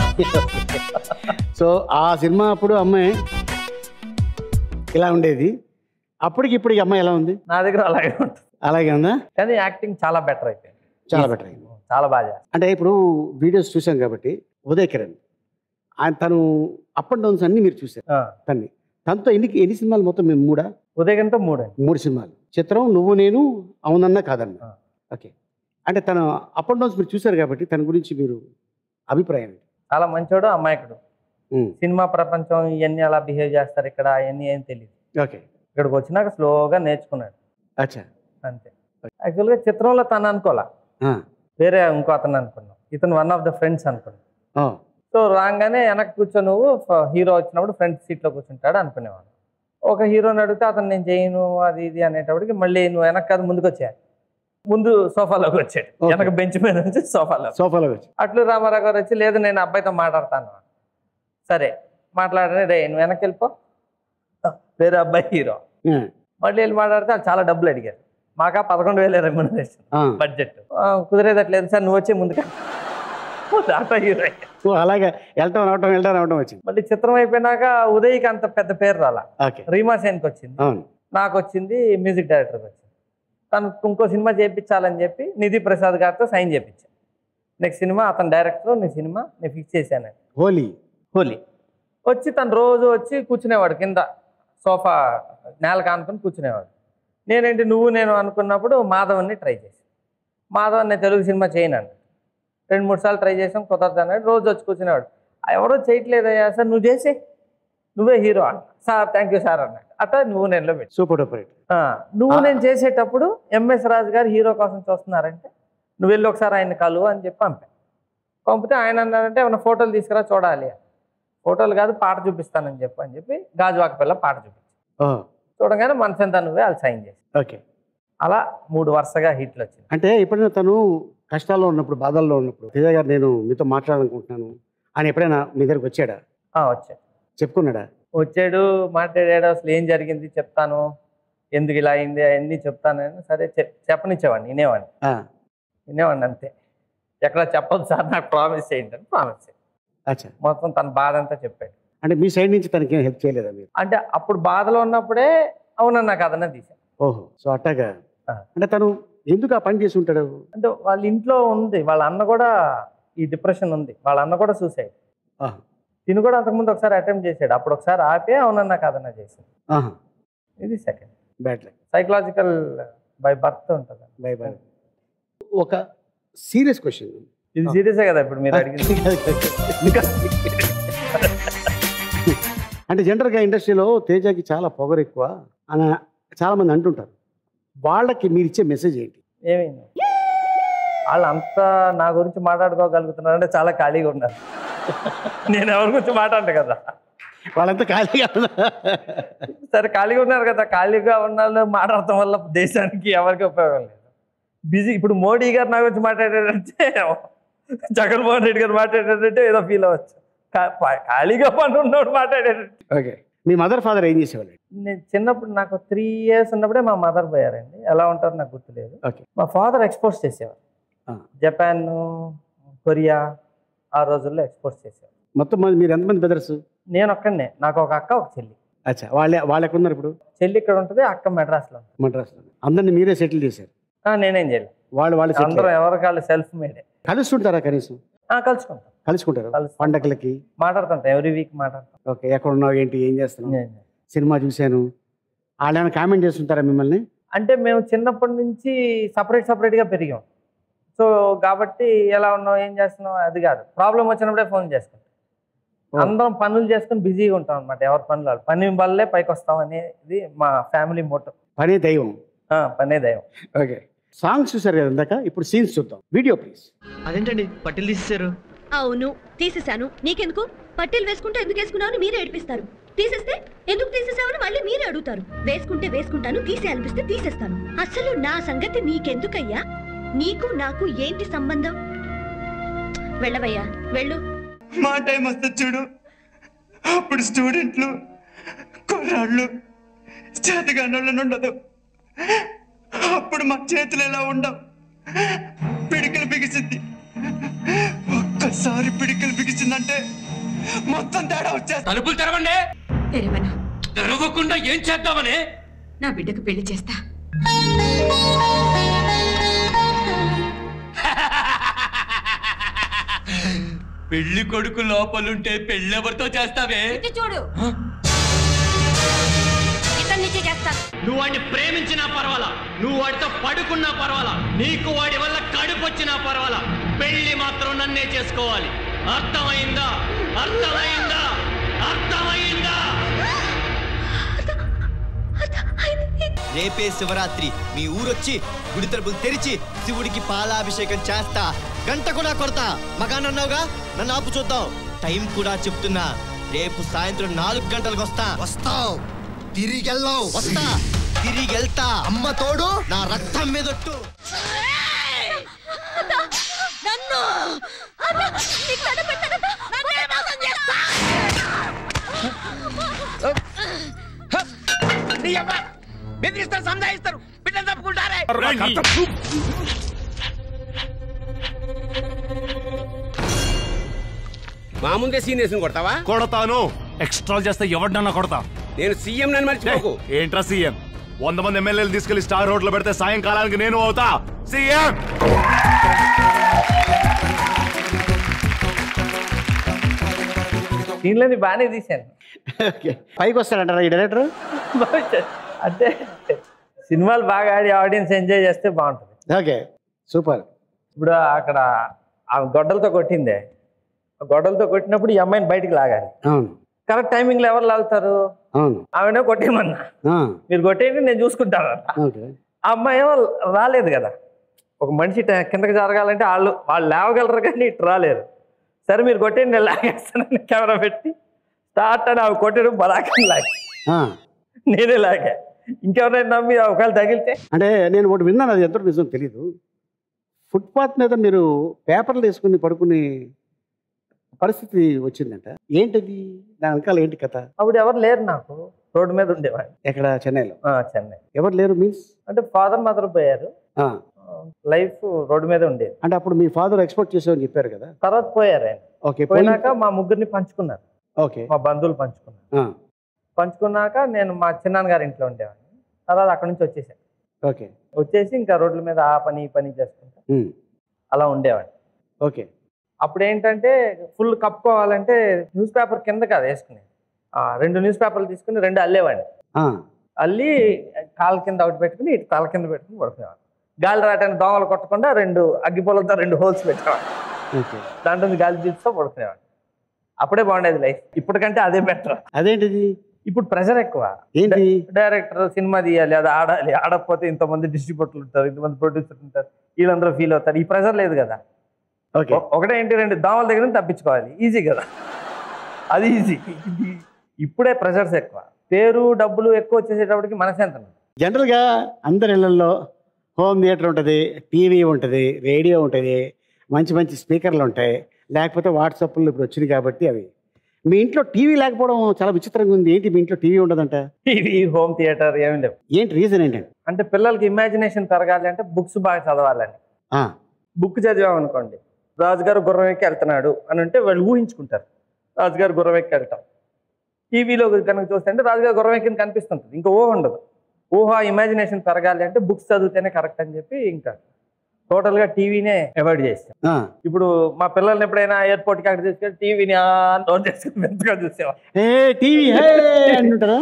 సో ఆ సినిమా అప్పుడు అమ్మాయి ఇలా ఉండేది అప్పటికి ఇప్పటికి అమ్మాయి ఎలా ఉంది నా దగ్గర అలాగే ఉంటుంది అలాగే ఉందా కానీ యాక్టింగ్ చాలా బెటర్ అయిపోయింది చాలా బెటర్ అయింది చాలా బాగా చేస్తాను అంటే ఇప్పుడు వీడియోస్ చూసాం కాబట్టి ఉదయ్ కిరణ్ ఆయన తను అప్ అండ్ డౌన్స్ అన్ని మీరు చూసారు తన్ని తనతో ఎన్ని ఎన్ని సినిమాలు మొత్తం మేము మూడా ఉదయంతో మూడు అండి మూడు సినిమాలు చిత్రం నువ్వు నేను అవునన్నా కాదన్నా ఆ. ఓకే అంటే తన అప్ అండ్ డౌన్స్ మీరు చూసారు కాబట్టి తన గురించి మీరు అభిప్రాయం ఏంటి చాలా మంచోడు అమాయకుడు ఉమ్, సినిమా ప్రపంచం ఇవన్నీ అలా బిహేవ్ చేస్తారు ఇక్కడ అవన్నీ ఏం తెలియదు ఓకే ఇక్కడికి వచ్చినాక స్లోగా నేర్చుకున్నాడు అచ్చా అంతే యాక్చువల్గా చిత్రంలో తను అనుకోలే ఆ, వేరే ఇంకో అతను అనుకున్నాం ఇతను వన్ ఆఫ్ ద ఫ్రెండ్స్ అనుకున్నాం ఆ, సో రాగానే వెనక్కి కూర్చో నువ్వు హీరో వచ్చినప్పుడు ఫ్రంట్ సీట్లో కూర్చుంటాడు అనుకునేవాడు ఒక హీరోని అడిగితే అతను నేను చేయను అది ఇది అనేటప్పటికి మళ్ళీ నువ్వు వెనక్కి కాదు ముందుకు వచ్చా ముందు సోఫాలోకి వచ్చాడు Okay. వెనక బెంచ్ మీద నుంచి సోఫాలో సోఫాలో వచ్చి అట్లు రామారావు గారు వచ్చి లేదు నేను అబ్బాయితో మాట్లాడతాను సరే మాట్లాడని రే నువ్వు వెనక్కి వెళ్ళిపో వేరే అబ్బాయి హీరో ఆ, మళ్ళీ వెళ్ళి మాట్లాడితే వాళ్ళు చాలా డబ్బులు అడిగారు మాకా పదకొండు వేల రెమ్యునరేషన్ ఆ. బడ్జెట్ కుదిరేదట్లేదు సార్ నువ్వు వచ్చే ముందుగా ఆటో హీరో ఓ, అలాగే వెళ్తాం రావటం వెళ్తాం రావటం వచ్చింది మళ్ళీ చిత్రం అయిపోయినాక ఉదయ్కి అంత పెద్ద పేరు రాలా ఓకే రీమా సేన్కి వచ్చింది అవును నాకు వచ్చింది మ్యూజిక్ డైరెక్టర్కి వచ్చింది తను ఇంకో సినిమా చేయించాలని చెప్పి నిధి ప్రసాద్ గారితో సైన్ చేయించాను నెక్స్ట్ సినిమా అతను డైరెక్టర్ నీ సినిమా నేను ఫిక్స్ చేశాను హోలీ హోలీ వచ్చి తను రోజు వచ్చి కూర్చునేవాడు కింద సోఫా నేల కానుకొని కూర్చునేవాడు నేనేంటి నువ్వు నేను అనుకున్నప్పుడు మాధవన్ని ట్రై చేశాను మాధవన్ నేను తెలుగు సినిమా చేయను అన్నాడు రెండు మూడు సార్లు ట్రై చేసాం కుదరదు అన్నాడు రోజు వచ్చి కూర్చునేవాడు "ఆ, ఎవరో చేయట్లేదయ్యా సార్ నువ్వు చేసే నువ్వే హీరో అన్న సార్ థ్యాంక్ యూ సార్ అన్నాడు అట్లా నువ్వు నేను పెట్టి సూపర్ డూపర్ హిట్ ఆ, నువ్వు నేను చేసేటప్పుడు ఎంఎస్ రాజు గారు హీరో కోసం చూస్తున్నారంటే నువ్వు వెళ్ళి ఒకసారి ఆయన కలువు అని చెప్పి పంపా పంపితే ఆయన అన్నారంటే ఏమైనా ఫోటోలు తీసుకురా చూడాలి అని. ఫోటోలు కాదు పాట చూపిస్తానని చెప్పు అని చెప్పి గాజువాక పిల్ల పాట చూపించి చూడగానే మనసంతా నువ్వే వాళ్ళు సైన్ చేసి ఓకే అలా మూడు వరుసగా హిట్లు వచ్చింది అంటే ఎప్పుడైనా తను కష్టాల్లో ఉన్నప్పుడు బాధల్లో ఉన్నప్పుడు తేజ గారు నేను మీతో మాట్లాడాలనుకుంటున్నాను అని ఎప్పుడైనా మీ దగ్గరికి వచ్చాడా ఆ, వచ్చాయి చెప్పుకున్నాడా వచ్చాడు మాట్లాడాడు అసలు ఏం జరిగింది చెప్తాను ఎందుకు ఇలా అయింది అవన్నీ చెప్తానని సరే చెప్ చెప్పనిచ్చేవాడిని వినేవాడిని ఆ, వినేవాడిని అంతే ఎక్కడ చెప్పదు సార్ నాకు ప్రామిస్ చేయండి అని ప్రామిస్ చేయండి అచ్చా మొత్తం తన బాధ అంతా చెప్పాడు అంటే మీ సైడ్ నుంచి తనకి హెల్ప్ చేయలేదా మీరు అంటే అప్పుడు బాధలో ఉన్నప్పుడే అవునన్న నాకు అదన్నా తీశాను ఓహో సో అట్టాగా ఆ. అంటే తను ఎందుకు ఆ పని చేసి ఉంటాడు అంటే వాళ్ళ ఇంట్లో ఉంది వాళ్ళ అన్న కూడా ఈ డిప్రెషన్ ఉంది వాళ్ళ అన్న కూడా సూసైడ్ ఆహా. తిను కూడా అంతకుముందు ఒకసారి అటెంప్ట్ చేశాడు అప్పుడు ఒకసారి ఆపే అవునన్నా కాదన్నా చేసింది ఆహా ఇది second bad like psychological by birth ఉంటుంది బై బై ఒక సీరియస్ క్వశ్చన్ ఇది సీరియసే కదా ఇప్పుడు మీరు అడిగింది అంటే జనరల్గా ఇండస్ట్రీలో తేజకి చాలా పొగరు ఎక్కువ అని చాలా మంది అంటుంటారు వాళ్ళకి మీరు ఇచ్చే మెసేజ్ ఏంటి ఏమైంది వాళ్ళు అంతా నా గురించి మాట్లాడుకోగలుగుతున్నారంటే చాలా ఖాళీగా ఉన్నారు నేను ఎవరి గురించి మాట్లాడట కదా వాళ్ళంతా ఖాళీగా ఉన్నారు. సరే ఖాళీగా ఉన్నారు కదా ఖాళీగా ఉన్న వాళ్ళు మాట్లాడటం వల్ల దేశానికి ఎవరికి ఉపయోగం లేదు బిజీ ఇప్పుడు మోడీ గారు నా గురించి మాట్లాడారంటే జగన్మోహన్ రెడ్డి గారు మాట్లాడారంటే ఏదో ఫీల్ అవ్వచ్చు కా- పా- ఖాళీగా పని ఉన్నోడు మాట్లాడారు ఓకే మీ మదర్ ఫాదర్ ఏం చేసేవాళ్ళు నేను చిన్నప్పుడు నాకు త్రీ ఇయర్స్ ఉన్నప్పుడే మా మదర్ పోయారండి ఎలా ఉంటారో నాకు గుర్తులేదు ఓకే మా ఫాదర్ ఎక్స్పోర్ట్స్ చేసేవారు ఆ. జపాన్ కొరియా ఆ రోజుల్లో ఎక్స్పోర్ట్స్ చేసేవారు మొత్తం మంది మీరు ఎంతమంది బ్రదర్స్ నేను ఒక్కడనే నాకు ఒక అక్క ఒక చెల్లి అచ్చా వాళ్ళే వాళ్ళు ఎక్కడ ఉన్నారు ఇప్పుడు చెల్లి ఇక్కడ ఉంటుంది అక్క మెడ్రాస్లో ఉంటుంది మద్రాసులో అందరిని మీరే సెటిల్ చేశారు ఆ, నేనేం చేయలేదు వాళ్ళు వాళ్ళు settle అందరూ అయ్యారు. ఎవరికి వాళ్ళు సెల్ఫ్ మేడే కలుస్తుంటారా కనీసం కలుసుకుంటాం కలుసుకుంటారు కలుస్తాం. పండగలకి మాట్లాడుతుంటాం ఎవ్రీ వీక్ మాట్లాడతాం ఓకే ఎక్కడ ఉన్నావు ఏంటి ఏం చేస్తున్నావు నేను- సినిమా చూశాను వాళ్ళు ఏమైనా కామెంట్ చేస్తుంటారా మిమ్మల్ని అంటే మేము చిన్నప్పటి నుంచి సపరేట్ సపరేట్గా పెరిగాం సో కాబట్టి ఎలా ఉన్నావు ఏం చేస్తున్నావు అది కాదు ప్రాబ్లం వచ్చినప్పుడే ఫోన్ చేసుకుంటాం ఓ. అందరం పనులు చేసుకుని బిజీగా ఉంటాం అనమాట ఎవరి పనులు వాళ్ళు. పని వల్లే పైకి వస్తాం అనేది మా ఫ్యామిలీ మోటో పనే దైవం పనే దైవం ఓకే సాంగ్స్ చూసారు కదా ఇందాక ఇప్పుడు సీన్స్ చూద్దాం వీడియో ప్లీజ్ అదేంటండి పట్టిల్ తీసేశారు అవును తీసేశాను నీకెందుకు పట్టీలు వేసుకుంటే ఎందుకు వేసుకున్నావు మీరే ఏడిపిస్తారు తీసేస్తే ఎందుకు తీసేసావని మళ్ళీ మీరే అడుగుతారు వేసుకుంటే వేసుకుంటాను తీసే అనిపిస్తే తీసేస్తాను అసలు నా సంగతి నీకెందుకయ్యా నీకు నాకు ఏంటి సంబంధం వెళ్ళవయ్యా వెళ్ళు మా టైం వస్తే చూడు అప్పుడు స్టూడెంట్లు కుర్రాళ్ళు చేతగానోళ్ళని ఉండదు అప్పుడు మా చేతులు ఎలా ఉండవు పిడికలు బిగిసింది ఒక్కసారి పిడికలు బిగిసిందంటే మొత్తం తేడా వచ్చేస్తా తలుపులు తెరవండి తెరవను తెరవకుండా ఏం చేద్దామని నా బిడ్డకు పెళ్లి చేస్తా పెళ్లి కొడుకు లోపలుంటే పెళ్ళెవరితో చేస్తావే చూడు ఇతని నుంచి చేస్తాను నువ్వు వాడిని ప్రేమించినా పర్వాలా నువ్వు వాడితో పడుకున్నా పర్వాలా నీకు వాడి వల్ల కడుపు వచ్చినా పర్వాలా పెళ్లి మాత్రం నన్నే చేసుకోవాలి అర్థమైందా అర్థమైందా అర్థమైందా రేపే శివరాత్రి మీ ఊరొచ్చి గుడి తలుపులు తెరిచి శివుడికి పాలాభిషేకం చేస్తా గంట కూడా కొడతా మగానన్నావుగా నన్ను ఆపు చూద్దాం టైం కూడా చెప్తున్నా రేపు సాయంత్రం నాలుగు గంటలకు వస్తా వస్తావు తిరిగి వెళ్ళావు వస్తా తిరిగి వెళ్తా అమ్మ తోడు నా రక్తం మీదొట్టు నన్ను నీకు దండం పెడతానన్నా? నన్నే మోసం చేస్తా బెదిరిస్తారు సంధాయిస్తారు బిడ్డలు తప్పుకుంటారే మా ముందే సీనియర్స్ కొడతావా కొడతాను ఎక్స్ట్రా చేస్తే ఎవరినన్నా కొడతా నేను సీఎం నన్ను మర్చిపోకు ఏంట్రా సీఎం వంద మంది ఎమ్మెల్యేలు తీసుకెళ్లి స్టార్ రోడ్ లో పెడితే సాయంకాలానికి నేను అవుతా సీఎం దీనిలోని బాగానే తీశాను ఓకే పైకి వస్తాడంటారా ఈ డైరెక్టర్ అంటే సినిమాలు బాగా ఆడి ఆడియన్స్ ఎంజాయ్ చేస్తే బాగుంటుంది ఓకే సూపర్ ఇప్పుడు అక్కడ ఆ గొడ్డలతో కొట్టిందే ఆ గొడ్డలతో కొట్టినప్పుడు ఈ అమ్మాయిని బయటికి లాగాలి అవును కరెక్ట్ టైమింగ్లో ఎవరు లాగుతారు అవును ఆమెనే కొట్టేయమన్నా ఆ, మీరు కొట్టేయండి నేను చూసుకుంటాను ఓకే ఆ అమ్మాయి ఏమో రాలేదు కదా ఒక మనిషి ట- కిందకి జరగాలంటే వాళ్ళు వాళ్ళు లేవగలరు కానీ ఇటు రాలేరు సరే మీరు కొట్టేయండి నేను లాగేస్తానని కెమెరా పెట్టి స్టార్ట్ అని అవి కొట్టడం బలాకని లాగా ఆ, నేనే లాగా ఇంకెవరైనా నమ్మి ఒకవేళ తగిలితే అంటే నేను ఒకటి విన్నాను అది ఎంతో నిజం తెలీదు ఫుట్పాత్ మీద మీరు పేపర్లు వేసుకుని పడుకునే పరిస్థితి వచ్చిందంట ఏంటది దాని వెనకాల ఏంటి కథ అప్పుడు ఎవరు లేరు నాకు రోడ్డు మీద ఉండేవాడు ఎక్కడ చెన్నైలో చెన్నై ఎవరు లేరు మీన్స్ అంటే ఫాదర్ మదర్ పోయారు లైఫ్ రోడ్డు మీద ఉండేది అంటే అప్పుడు మీ ఫాదర్ ఎక్స్పోర్ట్ చేసామని చెప్పారు కదా తర్వాత పోయారు ఆయన ఓకే పోయినాక మా ముగ్గురిని పంచుకున్నారు ఓకే మా బంధువులు పంచుకున్నారు పంచుకున్నాక నేను మా చిన్నాన్న గారి ఇంట్లో ఉండేవాడిని తర్వాత అక్కడి నుంచి వచ్చేసాను ఓకే వచ్చేసి ఇంకా రోడ్ల మీద ఆ పని ఈ పని చేసుకుంటా ఉమ్, అలా ఉండేవాడిని ఓకే అప్పుడు ఏంటంటే ఫుల్ కప్పుకోవాలంటే న్యూస్ పేపర్ కింద కాదు వేసుకునేది ఆ, రెండు న్యూస్ పేపర్లు తీసుకుని రెండు అల్లేవాడిని ఆ, అల్లి కాళ్ళ కింద ఒకటి పెట్టుకుని ఇటు తల కింద పెట్టుకుని పడుకునేవాడిని గాలి రావటానికి దోమలు కొట్టకుండా రెండు అగ్గిపొలతో రెండు హోల్స్ పెట్టేవాడిని ఓకే దాంట్లో నుంచి గాలి తీస్తూ పడుకునేవాడిని అప్పుడే బాగుండేది లైఫ్ ఇప్పటికంటే అదే బెటర్ అదేంటిది ఇప్పుడు ప్రెషర్ ఎక్కువ ఏంటి డైరెక్టర్ సినిమా తీయాలి అది ఆడాలి ఆడకపోతే ఇంతమంది డిస్ట్రిబ్యూటర్లు ఉంటారు ఇంతమంది ప్రొడ్యూసర్లు ఉంటారు వీళ్ళందరూ ఫీల్ అవుతారు ఈ ప్రెషర్ లేదు కదా ఓకే ఒ- ఒకటే ఏంటి రెండు దోమల దగ్గర నుంచి తప్పించుకోవాలి ఈజీ కదా అది ఈజీ ఇప్పుడే ప్రెషర్స్ ఎక్కువ పేరు డబ్బులు ఎక్కువ వచ్చేసేటప్పటికి మనశ్శాంతి ఉండదు. జనరల్గా అందరి ఇళ్లలో హోమ్ థియేటర్ ఉంటుంది టీవీ ఉంటుంది రేడియో ఉంటుంది మంచి మంచి స్పీకర్లు ఉంటాయి లేకపోతే వాట్సాప్లు ఇప్పుడు వచ్చినాయి కాబట్టి అవి మీ ఇంట్లో టీవీ లేకపోవడం చాలా విచిత్రంగా ఉంది ఏంటి మీ ఇంట్లో టీవీ ఉండదంట టీవీ హోమ్ థియేటర్ ఏమి లేవు ఏంటి రీజన్ ఏంటంటే అంటే పిల్లలకి ఇమాజినేషన్ పెరగాలి అంటే బుక్స్ బాగా చదవాలని ఆ, బుక్ చదివామనుకోండి రాజుగారు గుర్రం ఎక్కి వెళ్తున్నాడు అని అంటే వాళ్ళు ఊహించుకుంటారు రాజుగారు గుర్రం ఎక్కి వెళ్తాం టీవీలో కనుక చూస్తే అంటే రాజుగారు గుర్రం ఎక్కి కనిపిస్తుంటుంది ఇంకా ఊహ ఉండదు ఊహ ఇమాజినేషన్ పెరగాలి అంటే బుక్స్ చదివితేనే కరెక్ట్ అని చెప్పి ఇంకా టోటల్గా టీవీనే అవాయిడ్ చేస్తాం ఆ. ఇప్పుడు మా పిల్లల్ని ఎప్పుడైనా ఎయిర్పోర్ట్కి అక్కడ తీసుకెళ్ళి టీవీని నోట్ చేసుకుని మెంతగా చూసేవా ఏ టీవీ హే అంటుంటారా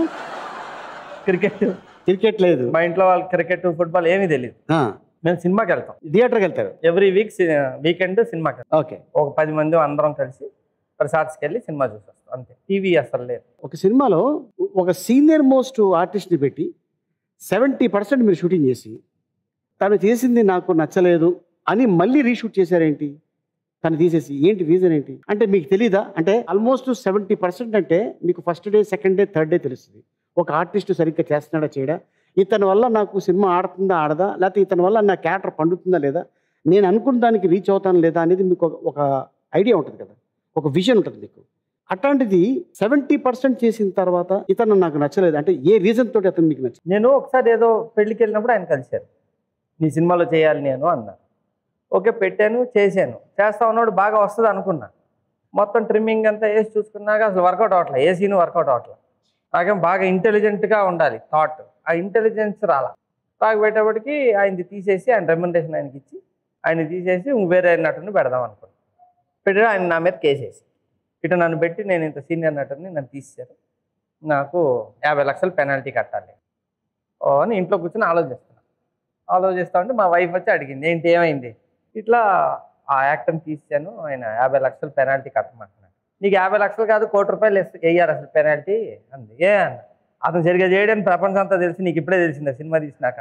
క్రికెట్ క్రికెట్ లేదు మా ఇంట్లో వాళ్ళకి క్రికెట్ ఫుట్బాల్ ఏమీ తెలియదు ఆ, మేము సినిమాకి వెళ్తాం థియేటర్కి వెళ్తారు ఎవ్రీ వీక్ వీకెండ్ సినిమాకి వెళ్తాం ఓకే ఒక పది మంది అందరం కలిసి రిసార్ట్స్కి వెళ్ళి సినిమా చూసేస్తాం అంతే టీవీ అసలు లేదు ఒక సినిమాలో ఒక సీనియర్ మోస్ట్ ఆర్టిస్ట్ని పెట్టి సెవెంటీ పర్సెంట్ మీరు షూటింగ్ చేసి తను చేసింది నాకు నచ్చలేదు అని మళ్ళీ రీషూట్ చేశారేంటి తను తీసేసి ఏంటి రీజన్ ఏంటి అంటే మీకు తెలీదా అంటే ఆల్మోస్ట్ సెవెంటీ పర్సెంట్ అంటే మీకు first day second day third day తెలుస్తుంది ఒక ఆర్టిస్ట్ సరిగ్గా చేస్తున్నాడా చేయడా ఇతని వల్ల నాకు సినిమా ఆడుతుందా ఆడదా లేకపోతే ఇతని వల్ల నా క్యారెక్టర్ పండుతుందా లేదా నేను అనుకున్న దానికి రీచ్ అవుతాను లేదా అనేది మీకు ఒక- ఒక ఐడియా ఉంటుంది కదా ఒక విజన్ ఉంటుంది మీకు అట్లాంటిది సెవెంటీ పర్సెంట్ చేసిన తర్వాత ఇతను నాకు నచ్చలేదు అంటే ఏ రీజన్ తోటి అతను మీకు నచ్చలేదు నేను ఒకసారి ఏదో పెళ్లికి వెళ్ళినప్పుడు ఆయన కలిశారు నీ సినిమాలో చేయాలి నేను అన్నారు ఓకే పెట్టాను చేశాను చేస్తా ఉన్నాడు బాగా వస్తుంది అనుకున్నా మొత్తం ట్రిమ్మింగ్ అంతా వేసి చూసుకున్నాక అసలు వర్కౌట్ అవ్వట్లే ఏ సీన్ వర్కౌట్ అవ్వట్లే నాకేం బాగా ఇంటెలిజెంట్గా ఉండాలి థాట్ ఆ ఇంటెలిజెన్స్ రాలా బాగా పెట్టేప్పటికి ఆయనది తీసేసి ఆయన రెమ్యునరేషన్ ఆయనకి ఇచ్చి ఆయన తీసేసి వేరే నటుని పెడదాం అనుకున్నాను పెట్టి ఆయన నా మీద కేసేసి ఇటు నన్ను పెట్టి నేను ఇంత సీనియర్ నటుని నన్ను తీసేశారు నాకు యాభై లక్షలు పెనాల్టీ కట్టాలి ఓ అని ఇంట్లో కూర్చొని ఆలోచిస్తున్నా ఆలోచిస్తా ఉంటే మా వైఫ్ వచ్చి అడిగింది ఏంటి ఏమైంది ఇట్లా ఆ యాక్టర్ని తీసాను ఆయన యాభై లక్షలు పెనాల్టీ కట్టమంటున్నాడు నీకు యాభై లక్షలు కాదు కోటి రూపాయలు వేస్తే- వేయారు అసలు పెనాల్టీ అంది ఏ అన్న అతను సరిగ్గా చేయడానికి ప్రపంచం అంతా తెలిసి నీకు ఇప్పుడే తెలిసిందా సినిమా తీసినాక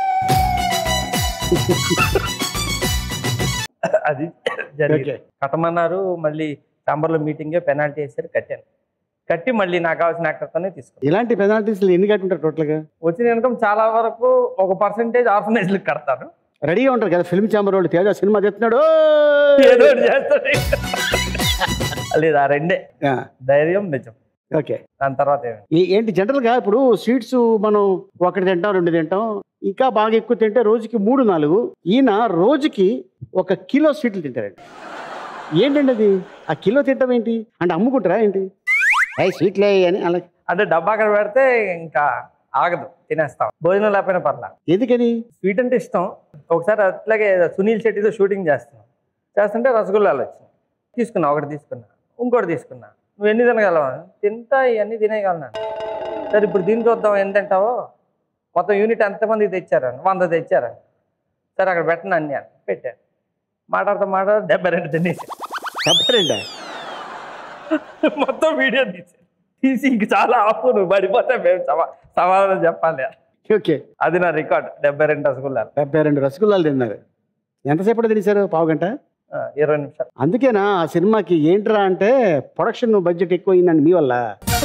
అది జరిగింది కట్టమన్నారు మళ్ళీ చాంబర్లో మీటింగే పెనాల్టీ వేసారు కట్టాను కట్టి మళ్ళీ నాకు కావాల్సిన యాక్టర్తోనే తీసుకున్నాను ఇలాంటి పెనాల్టీస్లు ఎన్ని కట్టుంటారు టోటల్గా వచ్చిన ఇన్కమ్ చాలా వరకు ఒక పర్సెంటేజ్ ఆర్ఫనైజ్లకు కడతారు రెడీగా ఉంటారు కదా ఫిల్మ్ ఛాంబర్ వాళ్ళు తేజ సినిమా తెస్తున్నాడు ఏదో ఒకటి చేస్తాడు లేదు ఆ రెండే ధైర్యం నిజం ఓకే దాని తర్వాత ఏమి ఈ- ఏంటి జనరల్గా ఇప్పుడు స్వీట్స్ మనం ఒకటి తింటాం రెండు తింటాం ఇంకా బాగా ఎక్కువ తింటే రోజుకి మూడు నాలుగు ఈయన రోజుకి ఒక కిలో స్వీట్లు తింటారండి ఏంటండి అది ఆ కిలో తింటాం ఏంటి అంటే అమ్ముకుంటారా ఏంటి అయ్యి స్వీట్లే అని అలా అంటే డబ్బా అక్కడ పెడితే ఇంకా ఆగదు తినేస్తాం భోజనం లేకపోయినా పర్లా ఎందుకని స్వీట్ అంటే ఇష్టం ఒకసారి అట్లాగే సునీల్ శెట్టితో షూటింగ్ చేస్తున్నాం చేస్తుంటే రసగుల్లాలు వచ్చినాయి తీసుకున్నా ఒకటి తీసుకున్నా ఇంకోటి తీసుకున్నా నువ్వు ఎన్ని తినగలవా తింటా ఇవన్నీ తినేయగలను సరే ఇప్పుడు దీన్ని చూద్దాం ఎంత తింటావో మొత్తం యూనిట్ ఎంతమందికి తెచ్చారని వంద తెచ్చారని సరే అక్కడ పెట్టను అన్ని అని పెట్టాను మాట్లాడుతూ మాట్లాడుతూ డెబ్బై రెండు తినేసి డెబ్బై రెండా మొత్తం వీడియో తీసి తీసి ఇంక చాలా ఆపు నువ్వు పడిపోతే మేము సమా- సమాధానం చెప్పాలి ఓకే అది నా రికార్డ్ డెబ్బై రెండు రసగుల్లాలు డెబ్బై రెండు రసగుల్లాలు తిన్నారు ఎంతసేపటి తినేశారు పావు గంట ఆ, ఇరవై నిమిషాలు అందుకేనా ఆ సినిమాకి ఏంట్రా అంటే ప్రొడక్షన్ బడ్జెట్ ఎక్కువ అయిందండి మీ వల్ల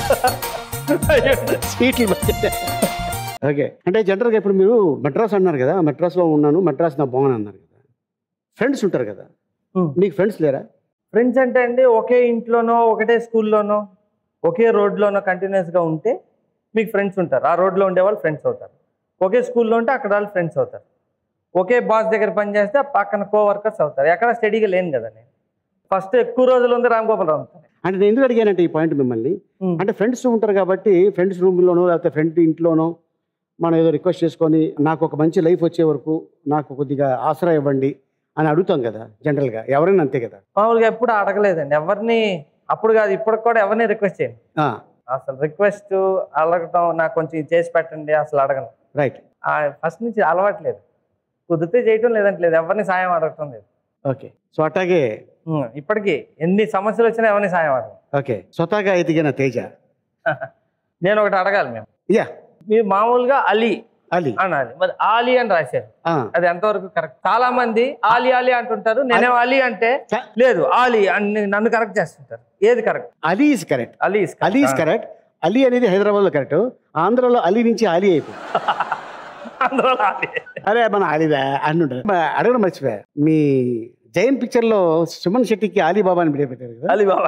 సీట్లు బడ్జెట్ ఓకే అంటే జనరల్గా ఇప్పుడు మీరు మెడ్రాస్ అన్నారు కదా మెడ్రాస్లో ఉన్నాను మెడ్రాస్ నా బాగున్నాను అన్నారు కదా ఫ్రెండ్స్ ఉంటారు కదా మీకు ఫ్రెండ్స్ లేరా ఫ్రెండ్స్ అంటే అండి ఒకే ఇంట్లోనో ఒకటే స్కూల్లోనో ఒకే రోడ్లోనో కంటిన్యూస్గా ఉంటే మీకు ఫ్రెండ్స్ ఉంటారు ఆ రోడ్లో ఉండే వాళ్ళు ఫ్రెండ్స్ అవుతారు ఒకే స్కూల్లో ఉంటే అక్కడ వాళ్ళు ఫ్రెండ్స్ అవుతారు ఒకే బాస్ దగ్గర పనిచేస్తే పక్కన కో వర్కర్స్ అవుతారు ఎక్కడ స్టడీగా లేను కదా నేను ఫస్ట్ ఎక్కువ రోజులు ఉంది రామ్ గోపాల్ రావు అంటే నేను ఎందుకు అడిగానంటే ఈ పాయింట్ మిమ్మల్ని అంటే ఫ్రెండ్స్ ఉంటారు కాబట్టి ఫ్రెండ్స్ రూమ్లోనో లేకపోతే ఫ్రెండ్ ఇంట్లోనో మనం ఏదో రిక్వెస్ట్ చేసుకొని నాకు ఒక మంచి లైఫ్ వచ్చే వరకు నాకు కొద్దిగా ఆసరా ఇవ్వండి అని అడుగుతాం కదా జనరల్గా ఎవరైనా అంతే కదా మామూలుగా ఎప్పుడు అడగలేదండి ఎవరిని అప్పుడు కాదు ఇప్పుడు కూడా ఎవరిని రిక్వెస్ట్ చేయండి ఆ, అసలు రిక్వెస్ట్ అడగటం నాకు కొంచెం ఇది చేసి పెట్టండి అసలు అడగను రైట్ ఫస్ట్ నుంచి అలవాట్లేదు కుదిరితే చేయటం లేదంటే లేదు ఎవరిని సాయం అడగటం లేదు ఓకే సో అట్లాగే ఉమ్, ఇప్పటికీ ఎన్ని సమస్యలు వచ్చినా ఎవరిని సాయం అడగను ఓకే స్వతహాగా ఎదిగిన తేజ నేను ఒకటి అడగాలి మేము యా మీరు మామూలుగా అలీ అలీ అనాలి మరి ఆలీ అని రాశారు ఆ, అది ఎంతవరకు కరెక్ట్ చాలా మంది ఆలీ ఆలీ అంటుంటారు నేనేం అలీ అంటే లేదు ఆలీ అని నన్ను కరెక్ట్ చేస్తుంటారు ఏది correct Ali is correct Ali is correct. Ali is correct Ali అనేది హైదరాబాద్లో కరెక్ట్ ఆంధ్రాలో అలీ నుంచి అలీ అయిపోయింది అందులో ఆలీ అరే మన అలీదా అని ఉంటారు మ- అడగడం మర్చిపోయా మీ జైన్ పిక్చర్ లో సుమన్ శెట్టికి అలీబాబా అని పేరు పెట్టారు కదా అలీబాబా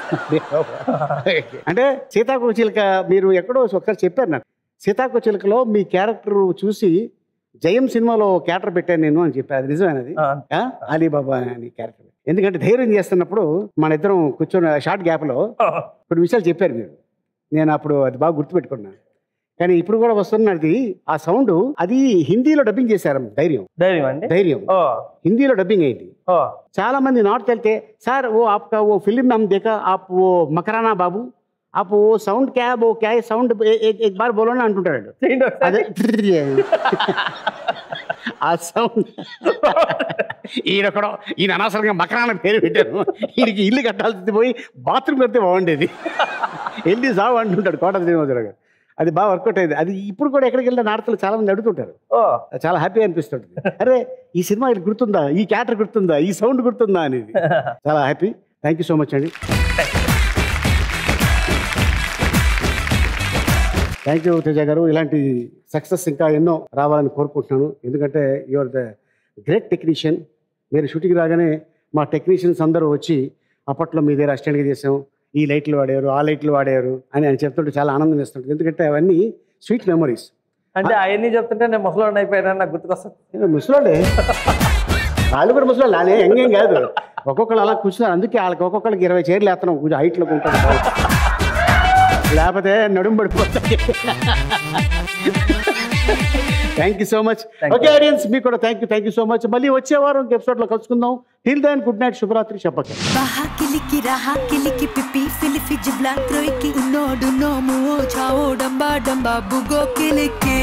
అంటే సీతాకోచిలక మీరు ఎక్కడో ఒకసారి చెప్పారు నాకు సీతాకోచిలకలో మీ క్యారెక్టర్ చూసి జయం సినిమాలో క్యారెక్టర్ పెట్టాను నేను అని చెప్పాను అది నిజమేనది ఆ? అలీబాబా అని క్యారెక్టర్ ఎందుకంటే ధైర్యం చేస్తున్నప్పుడు మన ఇద్దరం కూర్చొని షార్ట్ గ్యాప్లో కొన్ని విషయాలు చెప్పారు మీరు నేను అప్పుడు అది బాగా గుర్తుపెట్టుకున్నాను కానీ ఇప్పుడు కూడా వస్తున్నది ఆ సౌండ్ అది హిందీలో డబ్బింగ్ చేశారు ధైర్యం ధైర్యం అండి ధైర్యం ఓ హిందీలో డబ్బింగ్ అయింది ఓ చాలా మంది నార్త్ వెళ్తే సార్ ఓ आपका वो फिल्म हम देखा आप वो मकराना बाबू आप वो సౌండ్ क्या वो क्या है సౌండ్ एक एक बार बोलो ना అంటుంటాడు అదే ఆ సౌండ్ ఈయనొక్కడో ఈయన అనవసరంగా మకరాన పేరు పెట్టాను ఈయనకి ఇల్లు కట్టాల్సింది పోయి బాత్రూమ్ కడితే బాగుండేది వెళ్ళి సావు అంటుంటాడు కోట శ్రీనివాసరావు గారు అది బాగా వర్కౌట్ అయింది అది ఇప్పుడు కూడా ఎక్కడికి వెళ్ళినా నార్త్లో చాలా మంది అడుగుతుంటారు ఓ చాలా హ్యాపీ అనిపిస్తుంది అరే ఈ సినిమా ఇది గుర్తుందా ఈ క్యారెక్టర్ గుర్తుందా ఈ సౌండ్ గుర్తుందా అనేది చాలా happy thank you so much అండి థ్యాంక్ యూ తేజ గారు ఇలాంటి సక్సెస్ ఇంకా ఎన్నో రావాలని కోరుకుంటున్నాను ఎందుకంటే యువర్ ద గ్రేట్ టెక్నీషియన్ మీరు షూటింగ్ రాగానే మా టెక్నీషియన్స్ అందరూ వచ్చి అప్పట్లో మీ దగ్గర అసిస్టెంట్గా చేసాం ఈ లైట్లు వాడారు ఆ లైట్లు వాడారు అని ఆయన చెప్తుంటే చాలా ఆనందం వేస్తుంటుంది ఎందుకంటే అవన్నీ స్వీట్ మెమరీస్ అంటే అవన్నీ చెప్తుంటే నేను ముసలోడిని అయిపోయానని నాకు గుర్తుకొస్తుంది ముసలోడే వాళ్ళు కూడా ముసలి లానే ఎంగేం కాదు ఒక్కొక్కరు అలా కూర్చున్నారు అందుకే వాళ్ళకి ఒక్కొక్కరికి ఇరవై చీరలు వేస్తున్నాం కొంచెం హైట్లో ఉంటారు లేకపోతే నడుము పడిపోతాయి thank you so much okay audience మీకు కూడా thank you thank you so much మళ్ళీ వచ్చే వారం ఎపిసోడ్లో కలుసుకుందాం టిల్ దాన్ గుడ్ నైట్ శుభరాత్రి చెప్పక బాహా కిలికి రహా కిలికి పిపి ఫిలిఫి జిబ్లా త్రోయికి ఉన్నోడు నోము ఓ చావో డంబా డంబా బుగో కిలికి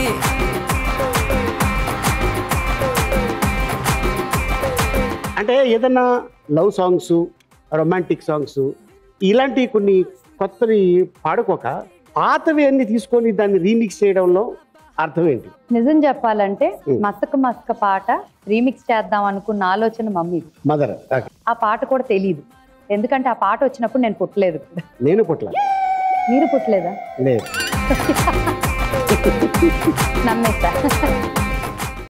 అంటే ఏదన్నా లవ్ సాంగ్స్ రొమాంటిక్ సాంగ్స్ ఇలాంటి కొన్ని కొత్తవి పాడుకోక పాతవి అన్ని తీసుకొని దాన్ని రీమిక్స్ చేయడంలో అర్థం ఏంటి నిజం చెప్పాలంటే మసక మసక పాట రీమిక్స్ చేద్దాం అనుకున్న ఆలోచన మమ్మీ మదర్ ఆ పాట కూడా తెలియదు ఎందుకంటే ఆ పాట వచ్చినప్పుడు నేను పుట్టలేదు నేను పుట్ల మీరు పుట్టలేదా లేదు నమ్మేస్తా